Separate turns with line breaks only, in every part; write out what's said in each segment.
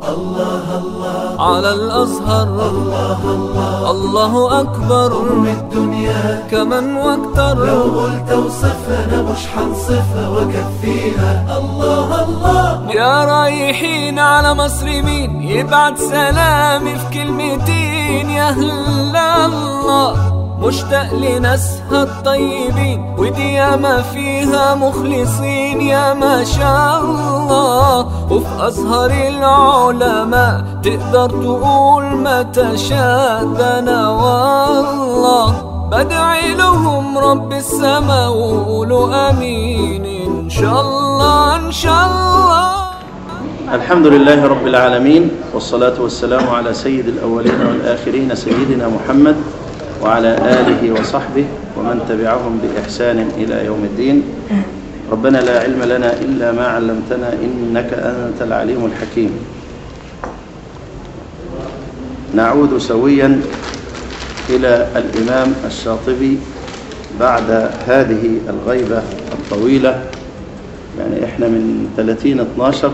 على الأزهر الله أكبر
الدنيا
كمن واكتر
لو قلت اوصفها انا مش حنصفها واكفيها الله الله
يا رايحين على مصر مين يبعت سلامي في كلمتين يا هلا الله مشتاق لناسها الطيبين ودي ياما فيها مخلصين يا ما شاء الله وفي أزهر العلماء تقدر تقول ما تشاء ده أنا والله بدعي لهم رب السما وقولوا امين ان شاء الله ان شاء الله
الحمد لله رب العالمين والصلاة والسلام على سيد الأولين والآخرين سيدنا محمد وعلى آله وصحبه ومن تبعهم بإحسان إلى يوم الدين ربنا لا علم لنا إلا ما علمتنا إنك أنت العليم الحكيم نعود سويا إلى الإمام الشاطبي بعد هذه الغيبة الطويلة يعني إحنا من 30 12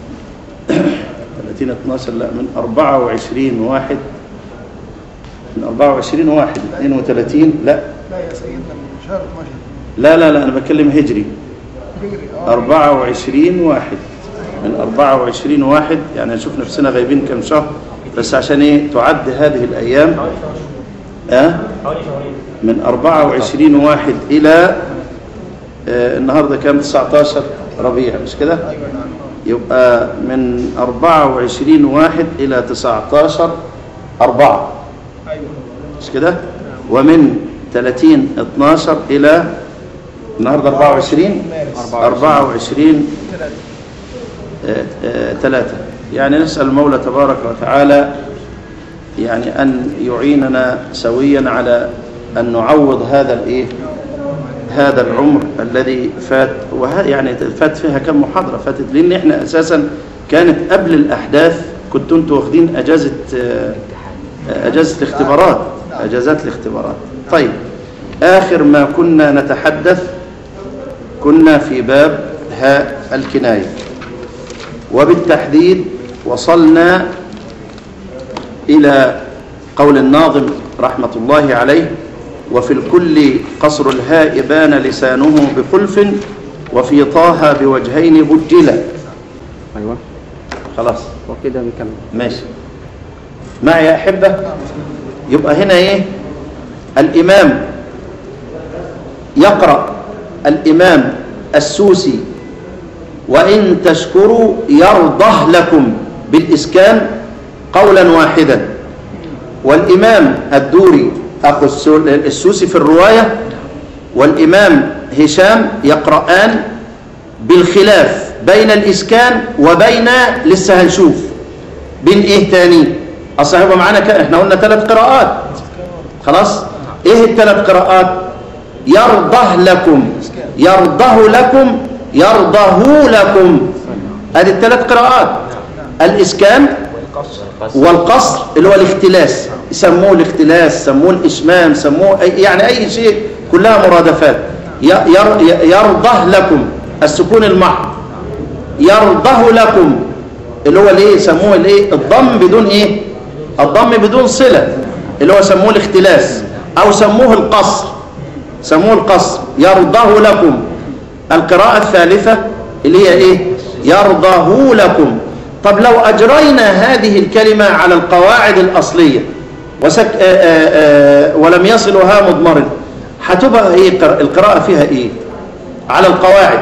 30 12 لا من 24 واحد من 24 واحد 32 لا
لا يا سيدنا من شهر 12
لا لا لا أنا بتكلم هجري
هجري اه
24 واحد من 24 واحد يعني نشوف نفسنا غايبين كم شهر بس عشان ايه تعد هذه الايام أه؟ من 24 واحد الى آه النهارده كام 19 ربيع مش كده يبقى من 24 واحد الى 19 4
ايوه
مش كده ومن 30 12 الى النهارده 24 24 ثلاثة يعني نسأل المولى تبارك وتعالى يعني أن يعيننا سويا على أن نعوض هذا الإيه هذا العمر الذي فات وه يعني فات فيها كم محاضرة فاتت لأن إحنا أساسا كانت قبل الأحداث كنتوا أنتوا واخدين أجازة آه، أجازة الاختبارات أجازات الاختبارات طيب آخر ما كنا نتحدث كنا في باب هاء الكناية وبالتحديد وصلنا إلى قول الناظم رحمة الله عليه وفي الكل قصر الهاء بان لسانه بخلف وفي طه بوجهين بجلا
ايوه
خلاص
وكده نكمل
ماشي معي يا أحبة يبقى هنا إيه الإمام يقرأ الإمام السوسي وإن تشكروا يرضه لكم بالإسكان قولا واحدا والإمام الدوري أخو السو- السوسي في الرواية والإمام هشام يقرآن بالخلاف بين الإسكان وبين لسه هنشوف بين إيه تاني أصلا هيبقى معانا كده إحنا قلنا ثلاث قراءات خلاص إيه الثلاث قراءات يرضه لكم يرضه لكم يرضه لكم هذه الثلاث قراءات الإسكان والقصر اللي هو الاختلاس يسموه الاختلاس يسموه الإشمام يسموه أي يعني أي شيء كلها مرادفات ي- ير- يرضه لكم السكون المحض يرضه لكم اللي هو الايه يسموه الايه الضم بدون ايه الضم بدون صله اللي هو يسموه الاختلاس او سموه القصر سموه القصر يرضه لكم القراءة الثالثة اللي هي ايه يرضه لكم طب لو اجرينا هذه الكلمة على القواعد الاصلية وسك آآ آآ ولم يصلها مضمر هتبقى ايه قر- القراءة فيها ايه على القواعد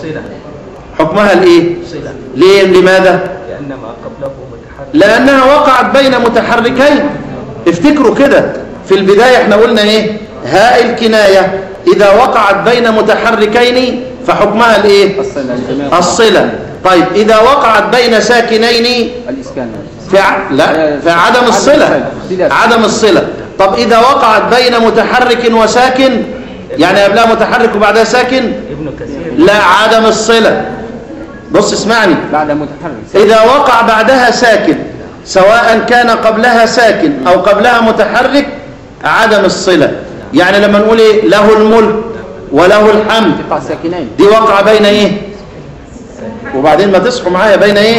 حكمها الايه ليه لماذا
لأن ما قبله متحرك
لأنها وقعت بين متحركين افتكروا كده في البداية احنا قلنا ايه هاء الكناية إذا وقعت بين متحركين فحكمها الايه
الصلة الجميع
الصلة طيب إذا وقعت بين ساكنين
الإسكان
في ع... لا في عدم الصلة عدم الصلة طب إذا وقعت بين متحرك وساكن يعني قبلها متحرك وبعدها ساكن
ابن كثير
لا عدم الصلة بص اسمعني
بعد متحرك
إذا وقع بعدها ساكن سواء كان قبلها ساكن أو قبلها متحرك عدم الصلة يعني لما نقول إيه له الملك وله الحمد
تقع ساكنين
دي وقع بين إيه وبعدين ما تصحوا معايا بين إيه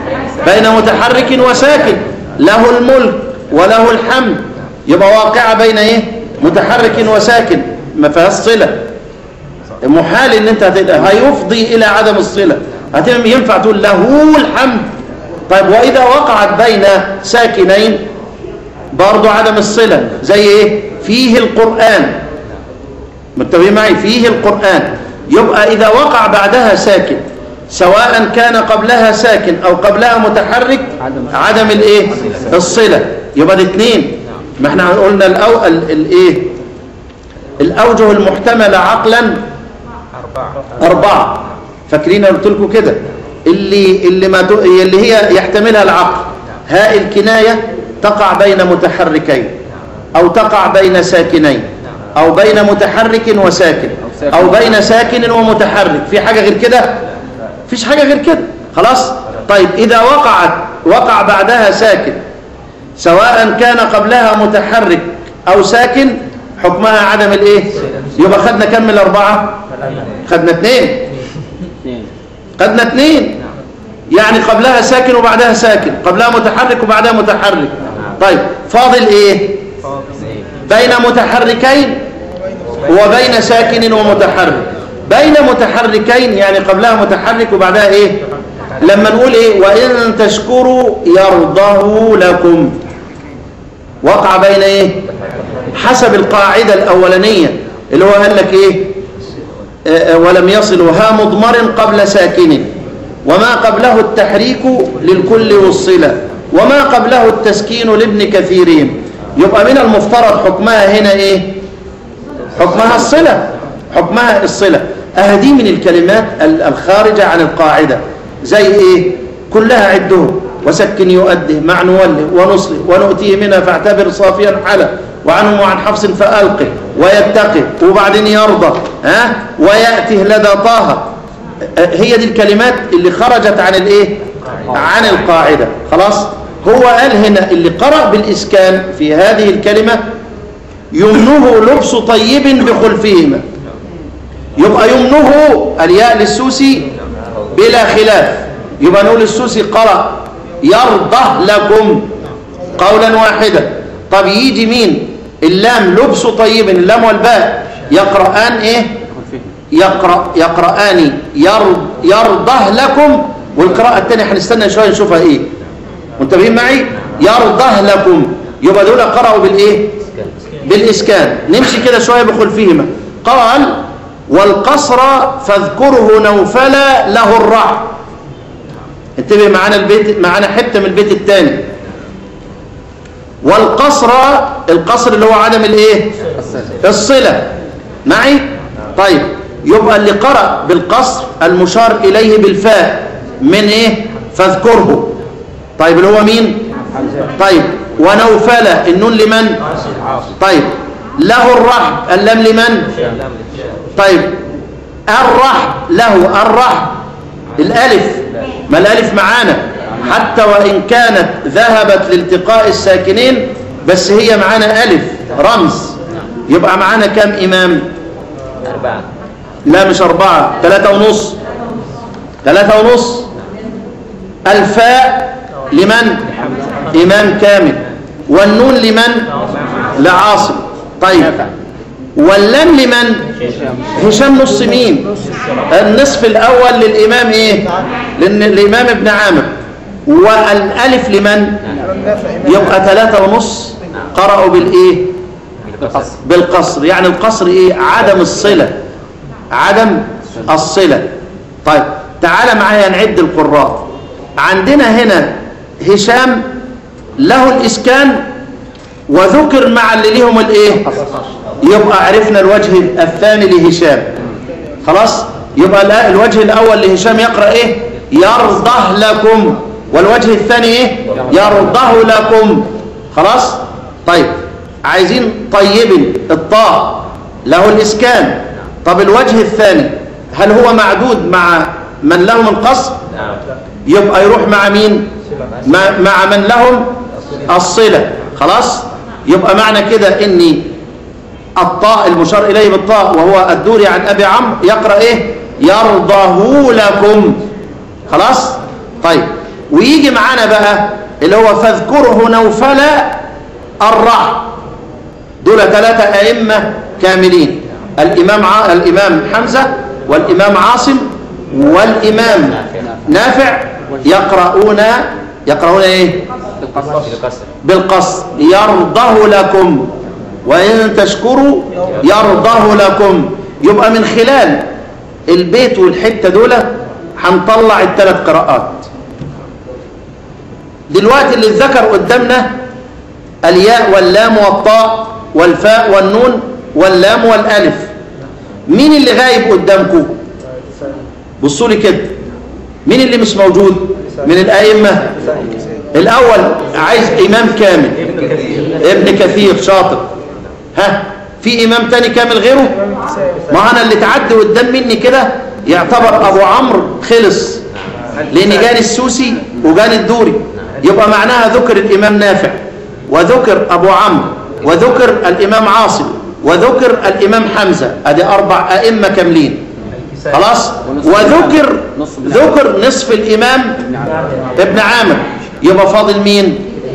بين متحرك وساكن له الملك وله الحمد يبقى واقعة بين ايه متحرك وساكن ما فيهاش صلة محال ان انت هت- هيفضي الى عدم الصلة هتم ينفع تقول له الحمد طيب واذا وقعت بين ساكنين برضو عدم الصلة زي ايه فيه القرآن متفقين معي فيه القرآن يبقى إذا وقع بعدها ساكن سواء كان قبلها ساكن أو قبلها متحرك عدم الإيه الصلة يبقى الاثنين ما احنا قلنا الأو... ال... الإيه الأوجه المحتملة عقلا
أربعة
أربعة فاكرين قلت لكم كده اللي اللي ما ت... اللي هي يحتملها العقل هاء الكناية تقع بين متحركين أو تقع بين ساكنين أو بين متحرك وساكن أو بين ساكن ومتحرك في حاجة غير كده فيش حاجة غير كده خلاص طيب إذا وقعت وقع بعدها ساكن سواء كان قبلها متحرك أو ساكن حكمها عدم الإيه يبقى خدنا كم من الأربعة خدنا اثنين
اثنين
خدنا اثنين يعني قبلها ساكن وبعدها ساكن قبلها متحرك وبعدها متحرك طيب فاضل ايه بين متحركين وبين ساكن ومتحرك بين متحركين يعني قبلها متحرك وبعدها ايه لما نقول ايه وان تشكروا يرضه لكم وقع بين ايه حسب القاعدة الاولانية اللي هو قال لك ايه آه، آه، ولم يصل ها مضمر قبل ساكن وما قبله التحريك للكل والصلة وما قبله التسكين لابن كثيرين يبقى من المفترض حكمها هنا ايه حكمها الصلة حكمها الصلة أهدي من الكلمات ال- الخارجة عن القاعدة زي ايه كلها عده وسكن يؤده مع نوله ونصله ونؤتيه منها فاعتبر صافيا حلا وعنه وعن حفص فألقه ويتقي وبعدين يرضى ها ويأته لدى طه هي دي الكلمات اللي خرجت عن الايه عن القاعدة خلاص هو قال هنا اللي قرأ بالإسكان في هذه الكلمة يمنه لبس طيب بخلفهما يبقى يمنه الياء للسوسي بلا خلاف يبقى نقول السوسي قرأ يرضى لكم قولا واحدا طب يجي مين اللام لبس طيب اللام والباء يقرآن ايه
يدخل فيه
يقرأ يقرآن يرض يرضه لكم والقراءة الثانية هنستنى شوية نشوفها ايه منتبهين معي يرضه لكم يبقى دول قرأوا بالايه بالإسكان نمشي كده شوية بخلفهما قال والقصر فاذكره نوفلا له الرعب انتبه معانا البيت معانا حتة من البيت الثاني والقصر القصر اللي هو عدم الايه الصلة معي طيب يبقى اللي قرأ بالقصر المشار إليه بالفاء من ايه فاذكره طيب اللي هو مين طيب ونوفل النون لمن طيب له الرحب اللام لمن طيب الرحب له الرحب الالف ما الالف معانا حتى وان كانت ذهبت لالتقاء الساكنين بس هي معانا الف رمز يبقى معانا كم امام
أربعة
لا مش أربعة ثلاثة ونص ثلاثة ونص الفاء لمن إمام كامل والنون لمن لعاصم طيب واللام لمن هشام نص مين النصف الأول للإمام إيه لأن الإمام ابن عامر والألف لمن يبقى ثلاثة ونص قرأوا بالإيه
القصر
بالقصر يعني القصر ايه عدم الصلة عدم الصلة طيب تعال معايا نعد القراء عندنا هنا هشام له الإسكان وذكر مع اللي ليهم الايه يبقى عرفنا الوجه الثاني لهشام خلاص يبقى لا- الوجه الأول لهشام يقرأ ايه يرضه لكم والوجه الثاني ايه يرضه لكم خلاص طيب عايزين طيب الطاء له الإسكان طب الوجه الثاني هل هو معدود مع من لهم القصر
نعم
يبقى يروح مع مين مع, مع من لهم الصلة خلاص يبقى معنى كده ان الطاء المشار إليه بالطاء وهو الدوري عن أبي عمرو يقرأ إيه يرضه لكم خلاص طيب ويجي معانا بقى اللي هو فاذكره نوفلا الرعد دول ثلاثة أئمة كاملين الإمام ع... الإمام حمزة والإمام عاصم والإمام نافع يقرؤون يقرؤون إيه؟
بالقصر
بالقصر يرضه لكم وإن تشكروا يرضه لكم يبقى من خلال البيت والحتة دول هنطلع الثلاث قراءات دلوقتي اللي اتذكر قدامنا الياء واللام والطاء والفاء والنون واللام والالف مين اللي غايب قدامكم بصوا لي كده مين اللي مش موجود من الائمه الاول عايز امام كامل ابن كثير شاطر ها في امام تاني كامل غيره ما انا اللي تعدي قدام مني كده يعتبر ابو عمرو خلص لان جاني السوسي وجاني الدوري يبقى معناها ذكر الامام نافع وذكر ابو عمرو وذكر الامام عاصم وذكر الامام حمزه ادي اربع ائمه كاملين خلاص وذكر ذكر نصف الامام ابن عامر يبقى فاضل مين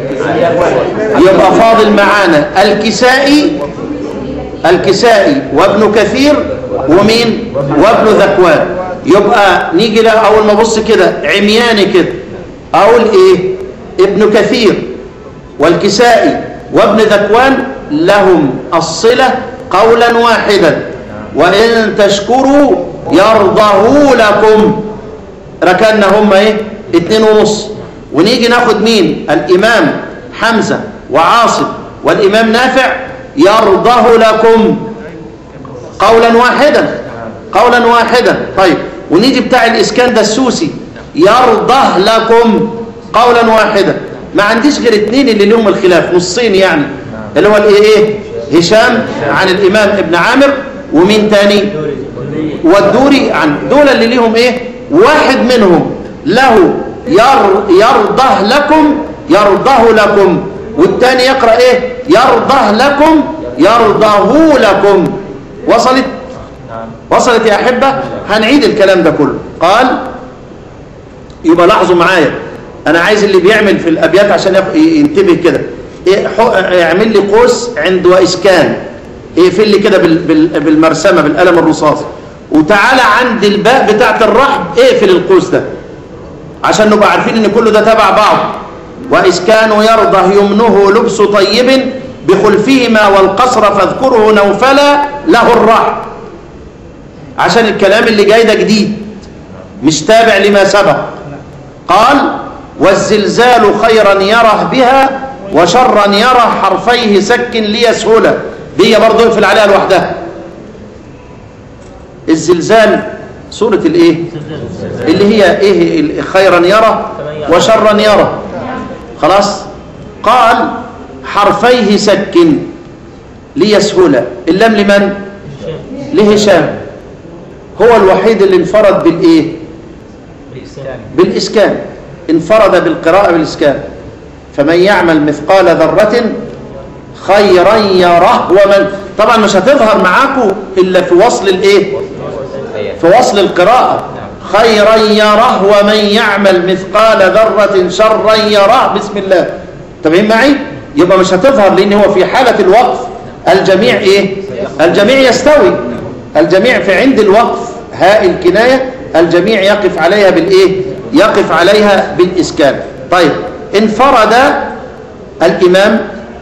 يبقى فاضل معانا الكسائي الكسائي وابن كثير ومين وابن ذكوان يبقى نيجي لا اول ما ابص كده عمياني كده اقول ايه ابن كثير والكسائي وابن ذكوان لهم الصلة قولا واحدا وإن تشكروا يرضه لكم ركنا هم ايه اتنين ونص ونيجي ناخد مين الإمام حمزة وعاصم والإمام نافع يرضه لكم قولا واحدا قولا واحدا طيب ونيجي بتاع الإسكان ده السوسي يرضه لكم قولا واحدا ما عنديش غير اتنين اللي لهم الخلاف نصين يعني اللي هو الايه ايه هشام عن الامام ابن عامر ومين تاني والدوري عن دول اللي ليهم ايه واحد منهم له ير يرضه لكم يرضه لكم والتاني يقرأ ايه يرضه لكم يرضه لكم وصلت وصلت يا احبه هنعيد الكلام ده كله قال يبقى لاحظوا معايا انا عايز اللي بيعمل في الابيات عشان يق- ينتبه كده إيه حق- اعمل لي قوس عند واسكان اقفل لي كده بال- بال- بالمرسمه بالقلم الرصاص وتعالى عند الباء بتاعت الرحب اقفل القوس ده عشان نبقى عارفين ان كله ده تبع بعض واسكان يرضى يمنه لبس طيب بخلفهما والقصر فاذكره نوفلا له الرحب عشان الكلام اللي جاي ده جديد مش تابع لما سبق قال والزلزال خيرا يره بها وشرا يره حرفيه سك ليسهله دي برضه اقفل عليها لوحدها الزلزال سورة الايه اللي هي ايه ال- خيرا يره وشرا يره خلاص قال حرفيه سك ليسهله اللام لمن لهشام هو الوحيد اللي انفرد بالايه بالإسكان انفرد بالقراءة بالإسكان فمن يعمل مثقال ذرة خيرا يره ومن طبعا مش هتظهر معاكم إلا في وصل الإيه في وصل القراءة خيرا يره ومن يعمل مثقال ذرة شرا يره بسم الله تمام معي يبقى مش هتظهر لأن هو في حالة الوقف الجميع إيه الجميع يستوي الجميع في عند الوقف هاء الكناية الجميع يقف عليها بالإيه يقف عليها بالإسكان طيب انفرد الإمام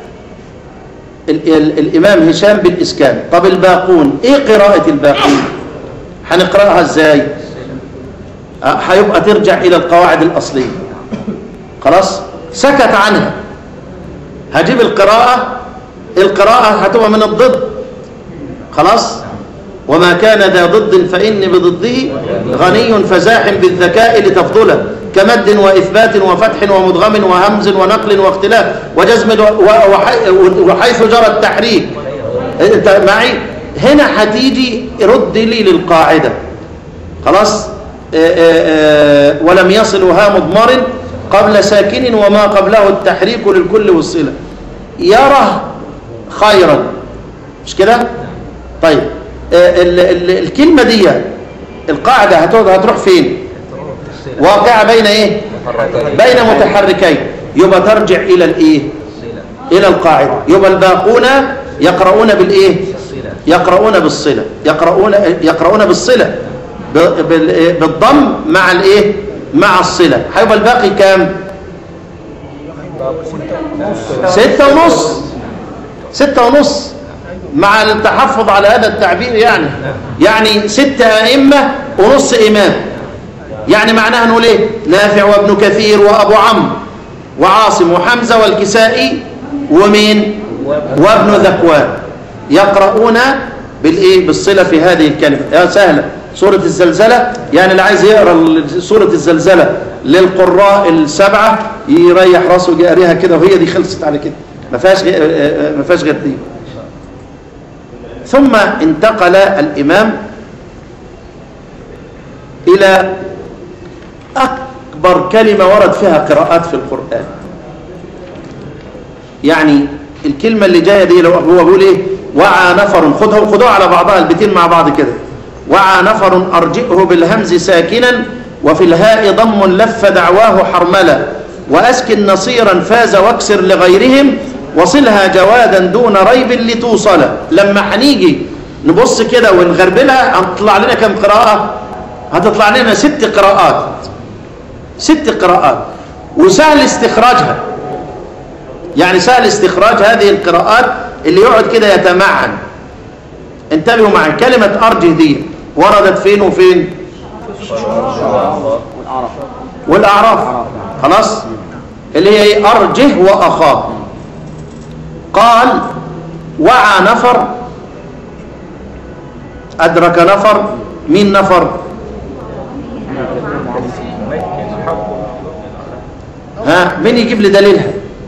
ال ال الإمام هشام بالإسكان طب الباقون إيه قراءة الباقون هنقرأها إزاي أه، هيبقى ترجع إلى القواعد الأصلية خلاص سكت عنها هجيب القراءة القراءة هتبقى من الضد خلاص وما كان ذا ضد فإني بضده غني فزاح بالذكاء لتفضله كمد وإثبات وفتح ومدغم وهمز ونقل واختلاف وجزم و- وحي- وحيث جرى التحريك انت معي هنا هتيجي رد لي للقاعدة خلاص آه، آه، آه، ولم يصل ها مضمر قبل ساكن وما قبله التحريك للكل والصلة يرى خيرا مش كده طيب آه، ال- ال- الكلمة دي القاعدة هتقعد هتروح فين واقعة بين ايه بين متحركين يبقى ترجع الى الايه الى القاعده يبقى الباقون يقرؤون بالايه يقرؤون بالصله يقرؤون يقرؤون بالصله ب- بال- بالضم مع الايه مع الصله هيبقى الباقي كام ستة ونص ستة ونص مع التحفظ على هذا التعبير يعني يعني ستة أئمة ونص إمام يعني معناها نقول ايه نافع وابن كثير وأبو عمرو وعاصم وحمزة والكسائي ومين وابن ذكوان يقرؤون بالايه بالصلة في هذه الكلمة يا سهلة سورة الزلزلة يعني اللي عايز يقرأ ال- سورة الزلزلة للقراء السبعة يريح راسه جاريها كده وهي دي خلصت على كده ما فيهاش غير ما فيهاش غير دي ثم انتقل الإمام إلى أكبر كلمة ورد فيها قراءات في القرآن يعني الكلمة اللي جاية دي لو هو بيقول إيه وعى نفر خدها خدوها على بعضها البيتين مع بعض كده وعى نفر أرجئه بالهمز ساكنا وفي الهاء ضم لف دعواه حرملا وأسكن نصيرا فاز واكسر لغيرهم وصلها جوادا دون ريب لتوصل لما هنيجي نبص كده ونغربلها هتطلع لنا كم قراءة هتطلع لنا ست قراءات ست قراءات وسهل استخراجها يعني سهل استخراج هذه القراءات اللي يقعد كده يتمعن انتبهوا معي كلمة أرجه دي وردت فين وفين والأعراف خلاص اللي هي ايه أرجه وأخاه قال وعى نفر أدرك نفر مين نفر ها مين يجيب لي دليلها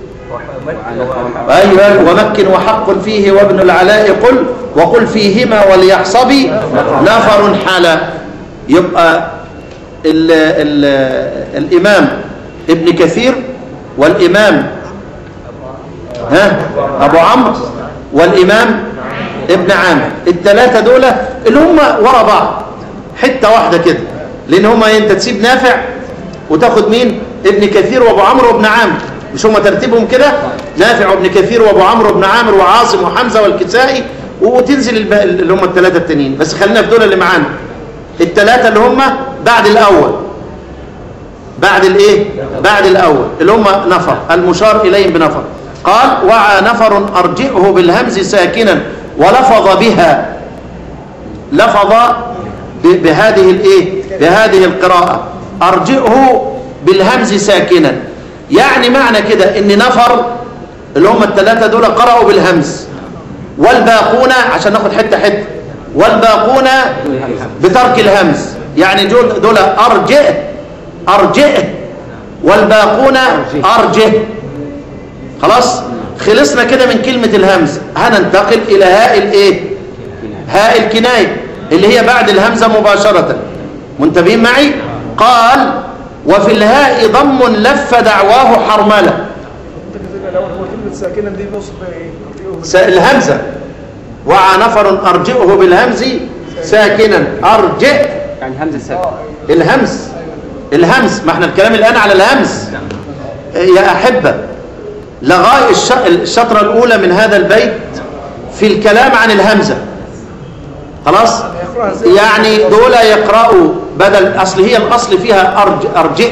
أيوة ومكن وحق فيه وابن العلاء قل وقل فيهما وليحصبي نفر حلا يبقى ال ال الإمام ابن كثير والإمام ها أبو عمرو والإمام ابن عامر الثلاثة دول اللي هم ورا بعض حتة واحدة كده لأن هم أنت تسيب نافع وتاخد مين ابن كثير وابو عمرو وابن عامر مش هم ترتيبهم كده نافع وابن كثير وابو عمرو وابن عامر وعاصم وحمزه والكسائي وتنزل الب... اللي هم الثلاثه التانيين بس خلينا في دول اللي معانا الثلاثه اللي هم بعد الاول بعد الايه بعد الاول اللي هم نفر المشار اليهم بنفر قال وعى نفر ارجئه بالهمز ساكنا ولفظ بها لفظ ب- بهذه الايه بهذه القراءه ارجئه بالهمز ساكنا يعني معنى كده ان نفر اللي هم الثلاثه دول قرأوا بالهمز والباقون عشان ناخد حته حته والباقون بترك الهمز يعني دول دول ارجئ ارجئ والباقون ارجه خلاص خلصنا كده من كلمة الهمز هننتقل إلى هاء الإيه هاء الكناية اللي هي بعد الهمزة مباشرة منتبهين معي قال وفي الهاء ضم لف دعواه حرملة
انت كده الاول هو كلمه ساكنه دي بيوصف بها ايه؟
س- الهمزة وعى نفر أرجئه بالهمز ساكنا أرجئ
يعني همزة ساكنة
الهمز الهمز ما احنا الكلام الآن على الهمز يا أحبة لغاية الش- الشطرة الأولى من هذا البيت في الكلام عن الهمزة خلاص
يقرأها ازاي؟
يعني دول يقرأوا بدل أصل هي الأصل فيها أرج أرجئ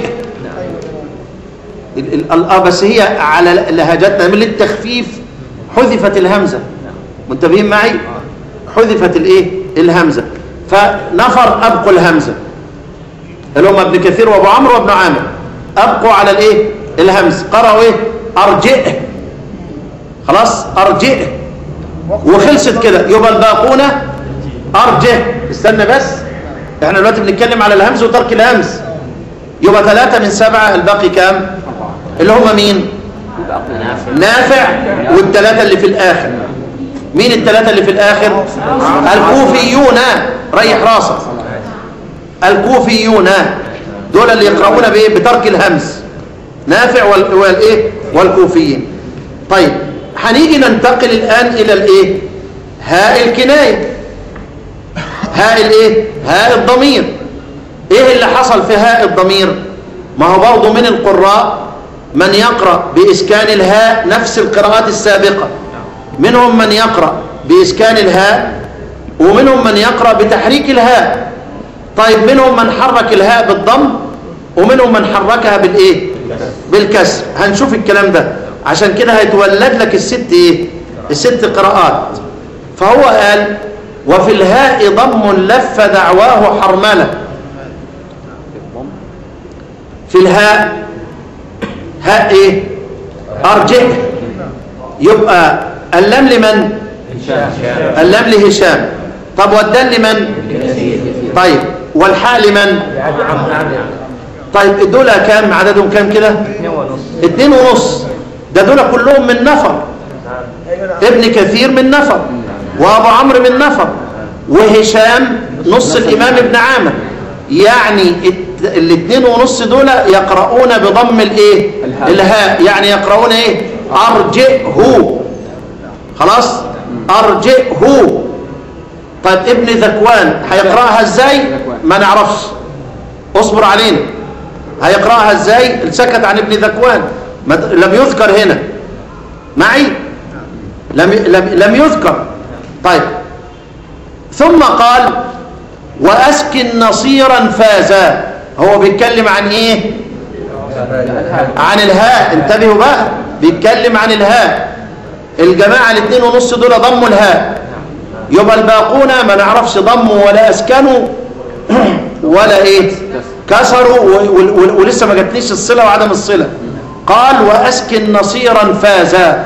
ال- ال- ال- آه بس هي على لهجتنا من التخفيف حذفت الهمزة منتبهين معي حذفت الايه الهمزة فنفر أبقوا الهمزة اللي هم ابن كثير وابو عمرو وابن عامر أبقوا على الايه الهمز قرأوا ايه أرجئ خلاص أرجئ وخلصت كده يبقى الباقون أرجه استنى بس احنا دلوقتي بنتكلم على الهمز وترك الهمز يبقى ثلاثة من سبعة الباقي كام اللي هم مين نافع والثلاثة اللي في الآخر مين الثلاثة اللي في الآخر الكوفيون ريح راسك الكوفيون دول اللي يقرؤون بايه بترك الهمز نافع وال- والايه والكوفيين طيب هنيجي ننتقل الآن إلى الايه هاء الكناية هاء الايه هاء الضمير ايه اللي حصل في هاء الضمير ما هو برضه من القراء من يقرأ بإسكان الهاء نفس القراءات السابقة منهم من يقرأ بإسكان الهاء ومنهم من يقرأ بتحريك الهاء طيب منهم من حرك الهاء بالضم ومنهم من حركها بالإيه بالكسر هنشوف الكلام ده عشان كده هيتولد لك الست إيه الست قراءات فهو قال وفي الهاء ضم لف دعواه حرملة في الهاء هاء ايه ارجع يبقى اللام لمن اللام لهشام طب والدال لمن طيب والحاء لمن طيب دول كام عددهم كام كده اتنين ونص ده دول كلهم من نفر ابن كثير من نفر وابو عمرو من نفر وهشام نص الامام ابن عامر يعني الت- الاثنين ونص دول يقرؤون بضم الايه الهاء يعني يقرؤون ايه ارجئه خلاص ارجئه طيب ابن ذكوان هيقراها ازاي ما نعرفش اصبر علينا هيقراها ازاي سكت عن ابن ذكوان ما ت- لم يذكر هنا معي لم لم لم يذكر طيب ثم قال واسكن نصيرا فازا هو بيتكلم عن ايه عن الهاء انتبهوا بقى بيتكلم عن الهاء الجماعه الاثنين ونص دول ضموا الهاء يبقى الباقون ما نعرفش ضموا ولا اسكنوا ولا ايه كسروا و- و- و- ولسه ما جاتنيش الصله وعدم الصله قال واسكن نصيرا فازا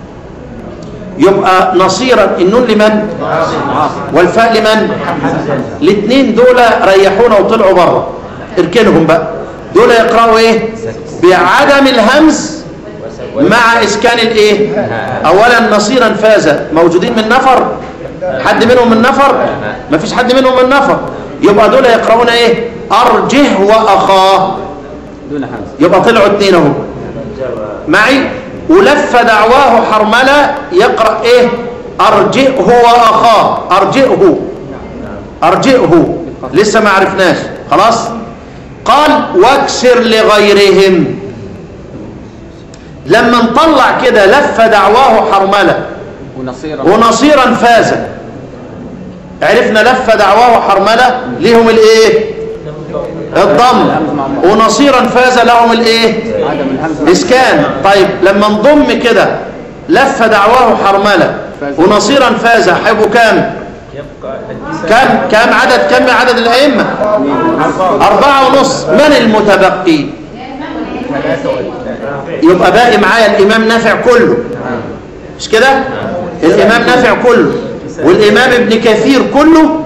يبقى نصيرا النون لمن والفاء لمن الاثنين دول ريحونا وطلعوا بره اركنهم بقى دول يقراوا ايه بعدم الهمز مع اسكان الايه اولا نصيرا فاز موجودين من نفر حد منهم من نفر ما فيش حد منهم من نفر يبقى دول يقرؤون ايه ارجه واخاه
دون همزة
يبقى طلعوا اتنين اهو معي ولف دعواه حرملة يقرأ ايه ارجئه واخاه ارجئه ارجئه لسه ما عرفناش خلاص قال واكسر لغيرهم لما نطلع كده لف دعواه حرملة
ونصيرا
ونصيرا فاز عرفنا لف دعواه حرملة ليهم الايه الضم ونصيرا فاز لهم الايه
عدم الهمزة
اسكان طيب لما نضم كده لف دعواه حرملة ونصيرا فاز هيبقوا كام كم كم عدد كم عدد الائمه أربعة ونص من المتبقي يبقى باقي معايا الإمام نافع كله مش كده الإمام نافع كله والإمام ابن كثير كله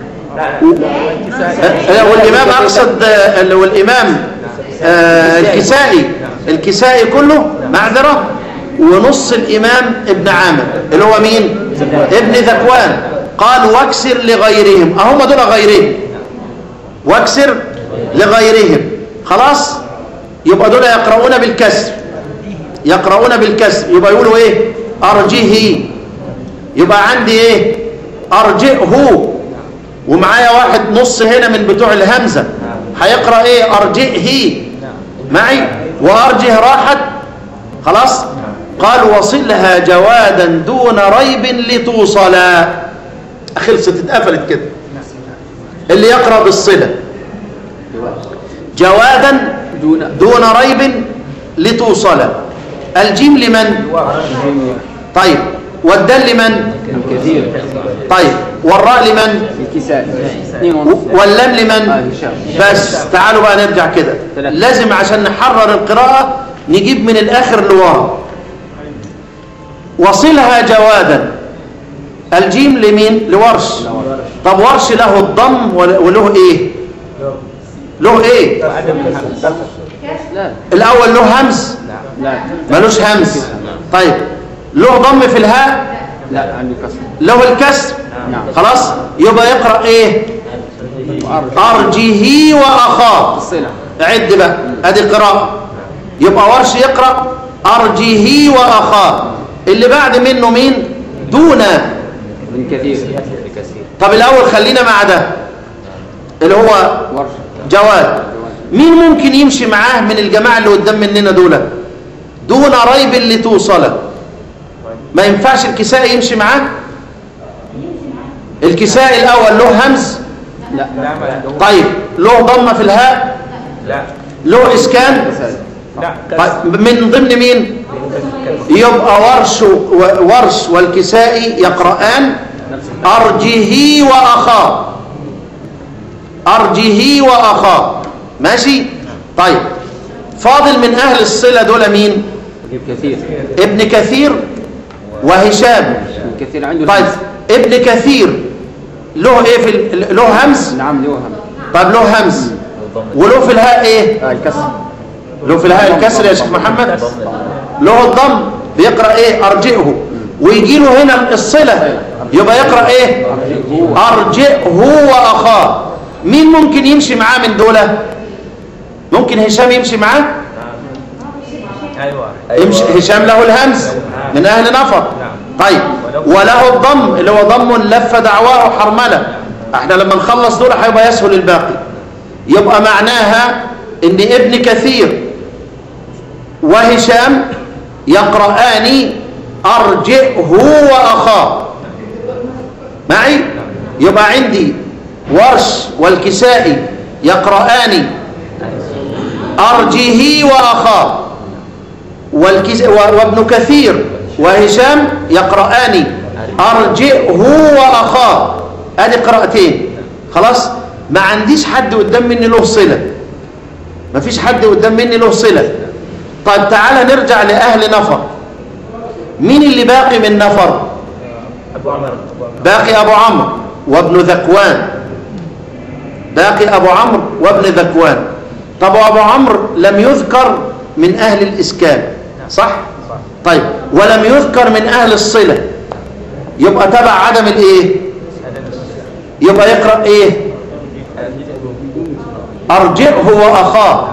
آه، والإمام أقصد آه، اللي هو الإمام آه، الكسائي الكسائي كله معذرة ونص الإمام ابن عامر اللي هو مين ابن ذكوان قال واكسر لغيرهم أهم دول غيرهم واكسر لغيرهم خلاص يبقى دول يقرؤون بالكسر يقرؤون بالكسر يبقى يقولوا ايه ارجه يبقى عندي ايه ارجئه ومعايا واحد نص هنا من بتوع الهمزة هيقرأ ايه ارجئه معي وارجه راحت خلاص قال وصلها جوادا دون ريب لتوصلا خلصت اتقفلت كده اللي يقرأ بالصلة جوادا
دون
دون ريب لتوصل الجيم لمن طيب والدال لمن
كثير
طيب والراء لمن
الكساء اثنين ونص
واللام
آه،
لمن
هشام.
بس تعالوا بقى نرجع كده
ثلاثة.
لازم عشان نحرر القراءة نجيب من الآخر لورا وصلها جوادا الجيم لمين لورش طب ورش له الضم ول- وله ايه له ايه
لا
الاول له همز
لا
ملوش همز طيب له ضم في الهاء
لا عندي كسر
له الكسر
نعم.
خلاص يبقى يقرأ ايه أرجه وأخاه
الصلة
عد بقى ادي قراءة يبقى ورش يقرأ أرجه وأخاه اللي بعد منه مين دون
من كثير
طب الأول خلينا مع ده اللي هو
ورش
جواد مين ممكن يمشي معاه من الجماعة اللي قدام مننا دول دون ريب اللي توصله ما ينفعش الكسائي يمشي معاه الكسائي الأول له همز
لا
لا ما عنده
طيب له ضمة في الهاء
لا
له إسكان
لا
طيب من ضمن مين يبقى ورش و- ورش والكسائي يقرآن أرجه وأخاه أرجه وأخاه ماشي طيب فاضل من أهل الصلة دول مين
ابن كثير
ابن كثير وهشام
ابن كثير عنده
طيب
الهمس.
ابن كثير له ايه في ال- له همز
نعم له هم
طب له همز وله في الهاء ايه
آه الكسر
له في الهاء الكسر يا شيخ محمد له الضم بيقرأ ايه ارجئه ويجي له هنا الصلة يبقى يقرأ ايه ارجئه واخاه مين ممكن يمشي معاه من دولة ممكن هشام يمشي معاه
ايوه
يمشي هشام له الهمز من اهل نفر طيب وله الضم اللي هو ضم لف دعواه حرمله احنا لما نخلص دول هيبقى يسهل الباقي يبقى معناها ان ابن كثير وهشام يقرآن ارجئه واخاه معي يبقى عندي ورش والكسائي يقرآن ارجه واخاه والكس... و- وابن كثير وهشام يقرآن أرجئه وأخاه ادي قراءتين خلاص ما عنديش حد قدام مني له صلة ما فيش حد قدام مني له صلة طيب تعالى نرجع لأهل نفر مين اللي باقي من نفر
ابو عمر ابو عمر
باقي أبو عمرو وابن ذكوان باقي أبو عمرو وابن ذكوان طب أبو عمرو لم يذكر من أهل الإسكان صح؟ طيب ولم يذكر من أهل الصلة يبقى تبع عدم الإيه؟ يبقى يقرأ إيه؟ أرجئه وأخاه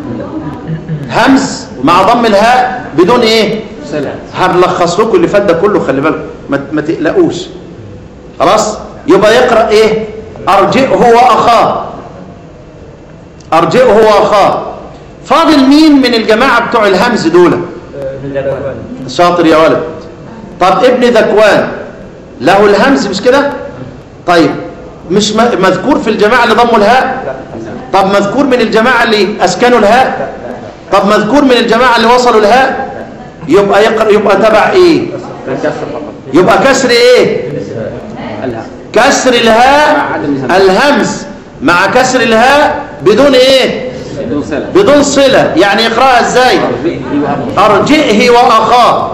همز مع ضم الهاء بدون إيه؟
سلام
هنلخص لكم اللي فات ده كله خلي بالكم ما, ما تقلقوش خلاص يبقى يقرأ ايه ارجئه واخاه ارجئه واخاه فاضل مين من الجماعة بتوع الهمز دول شاطر يا ولد طب ابن ذكوان له الهمز مش كده طيب مش م- مذكور في الجماعة اللي ضموا الهاء طب مذكور من الجماعة اللي اسكنوا الهاء طب مذكور من الجماعة اللي وصلوا الهاء يبقى يقرأ يبقى تبع ايه
الكسر فقط
يبقى كسر ايه
الها
كسر الهاء الهمز مع كسر الهاء بدون ايه
بدون سلام
بدون صلة يعني يقرأها ازاي ارجئه واخاه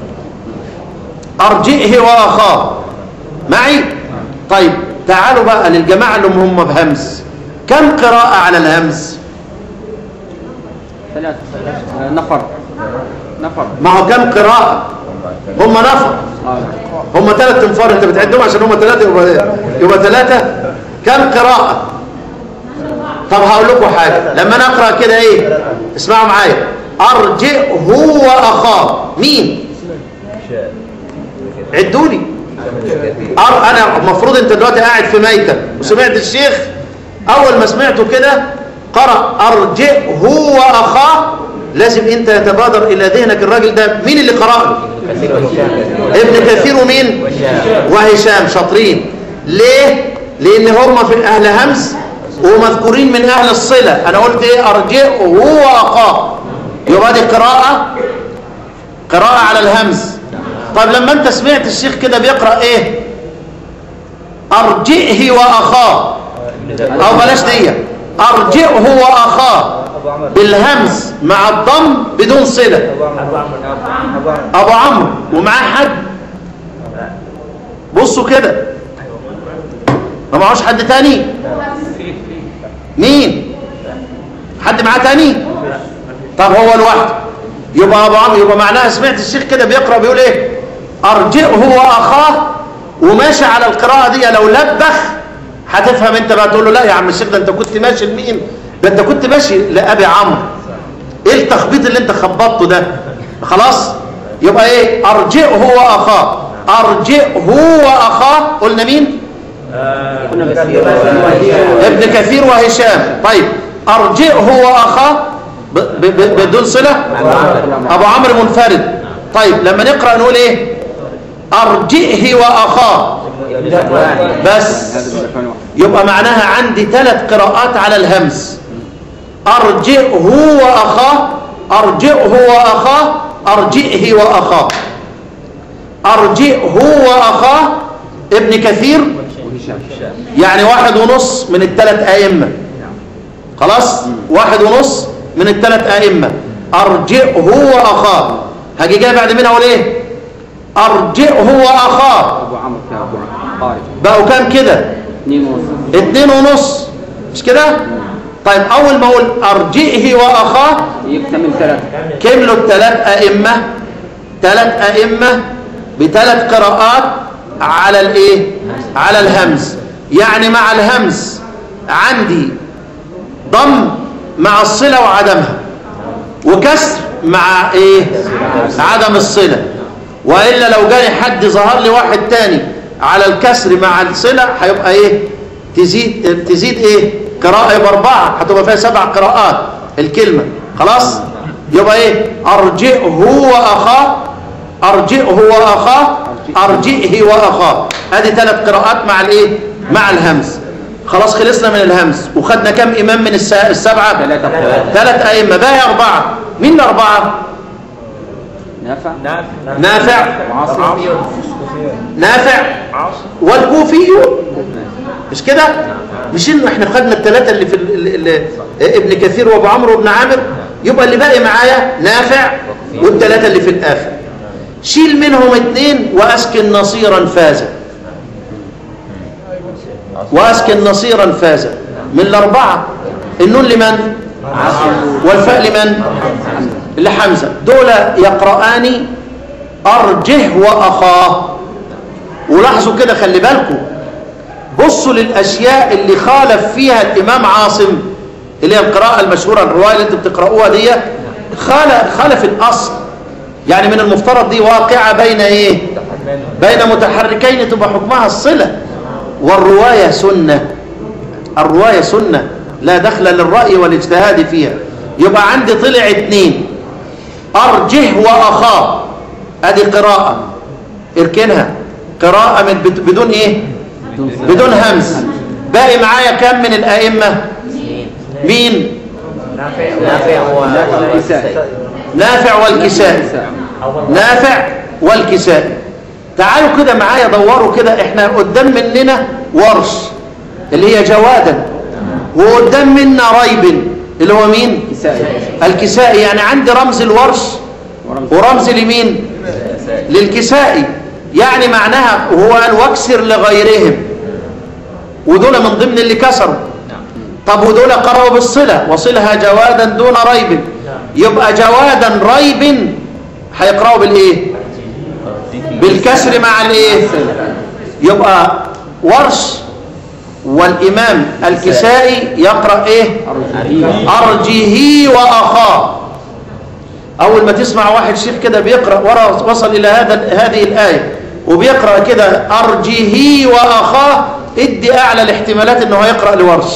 ارجئه واخاه معي طيب تعالوا بقى للجماعة اللي هم بهمز كم قراءة على الهمز
ثلاثة آه، نفر نفر
ما هو كم قراءة هم نفر
آه.
هم ثلاث انفار انت بتعدهم عشان هم ثلاثة يبقى يبقى ثلاثة كم قراءة طب هقول لكم حاجة لما انا اقرأ كده ايه اسمعوا معايا ارجئه واخاه مين عدوا لي أر... انا المفروض انت دلوقتي قاعد في ميتة وسمعت الشيخ اول ما سمعته كده قرأ ارجئه واخاه لازم انت يتبادر الى ذهنك الراجل ده مين اللي قرأ له ابن كثير ومين وهشام شاطرين ليه لان هم في اهل همز ومذكورين من اهل الصلة انا قلت ايه ارجئه واخاه يبقى دي قراءة قراءة على الهمز طب لما انت سمعت الشيخ كده بيقرأ ايه ارجئه واخاه او بلاش دي ارجئه واخاه بالهمز مع الضم بدون صلة
ابو عمر ابو عمر
ابو عمرو ومعاه حد بصوا كده ما معهوش حد تاني مين حد معاه تاني طب هو لوحده يبقى ابو عمرو يبقى معناها سمعت الشيخ كده بيقرا بيقول ايه ارجئه واخاه وماشي على القراءه دي لو لبخ هتفهم انت بقى تقول له لا يا عم الشيخ ده انت كنت ماشي لمين ده انت كنت ماشي لابي عمرو ايه التخبيط اللي انت خبطته ده خلاص يبقى ايه ارجئه واخاه ارجئه واخاه قلنا مين ابن كثير وهشام طيب أرجئه وأخاه ب- ب- ب- بدون صلة أبو عمرو منفرد طيب لما نقرأ نقول إيه أرجئه وأخاه بس
هذا بالمكان واحد
يبقى معناها عندي ثلاث قراءات على الهمس أرجئه وأخاه أرجئه وأخاه أرجئه وأخاه أرجئه وأخاه ابن كثير
وهشام
يعني واحد ونص من الثلاث أئمة خلاص واحد ونص من الثلاث أئمة أرجئه وأخاه هاجي جاي بعد منها أقول إيه أرجئه وأخاه
ابو عمرو كان ابو عمرو خارج
بقوا كام كده
اثنين ونص
اتنين ونص مش كده طيب اول ما اقول ارجئه واخاه
يكتمل ثلاثة
كملوا الثلاث ائمه ثلاث ائمه بثلاث قراءات على الايه على الهمز يعني مع الهمز عندي ضم مع الصله وعدمها وكسر مع ايه عدم الصله والا لو جاني حد ظهر لي واحد تاني على الكسر مع الصله هيبقى ايه تزيد تزيد ايه قراءه يبقى اربعه هتبقى فيها سبع قراءات الكلمه خلاص يبقى ايه ارجئه واخاه ارجئه واخاه ارجئه واخاه ادي ثلاث قراءات مع الايه مع الهمز خلاص خلصنا من الهمز وخدنا كم امام من الس- السبعه
ثلاثة قراءات.
ثلاث ائمه باقي اربعه مين الاربعه
نافع
نافع
نافع
وعاصم
نافع
عاصم
والكوفيون مش كده مش إن احنا خدنا الثلاثه اللي في ال ال ال ابن كثير وابو عمرو وابن عامر يبقى اللي باقي معايا نافع والثلاثه اللي في الاخر شيل منهم اثنين واسكن نصيرا فاز واسكن نصيرا فاز من الاربعه النون لمن والفاء لمن لحمزه دول يقرآن ارجه واخاه ولاحظوا كده خلي بالكم بصوا للاشياء اللي خالف فيها الامام عاصم اللي هي القراءه المشهوره الروايه اللي انتوا بتقراوها دي خالف خالف الاصل يعني من المفترض دي واقعه بين ايه بين متحركين تبقى حكمها الصله والروايه سنه الروايه سنه لا دخل للراي والاجتهاد فيها يبقى عندي طلع اتنين ارجه واخاه ادي قراءه اركنها قراءه من بد- بدون ايه بدون همز باقي معايا كم من الائمه مين
نافع نافع هو
نافع والكسائي.
نافع والكسائي نافع والكسائي تعالوا كده معايا دوروا كده احنا قدام مننا ورش اللي هي جوادا وقدام منا ريب اللي هو مين
كسائي
الكسائي يعني عندي رمز الورش
ورمز
ورمز لمين للكسائي يعني معناها هو قال واكسر لغيرهم ودول من ضمن اللي كسروا طب ودول قرأوا بالصلة وصلها جوادا دون ريب يبقى جوادا ريب هيقرأوا بالايه بالكسر مع الايه يبقى ورش والإمام الكسائي يقرأ ايه أرجه وأخاه أول ما تسمع واحد شيخ كده بيقرأ ورا وصل إلى هذا هذه الآية وبيقرأ كده أرجه وأخاه ادي أعلى الاحتمالات إنه هيقرأ لورش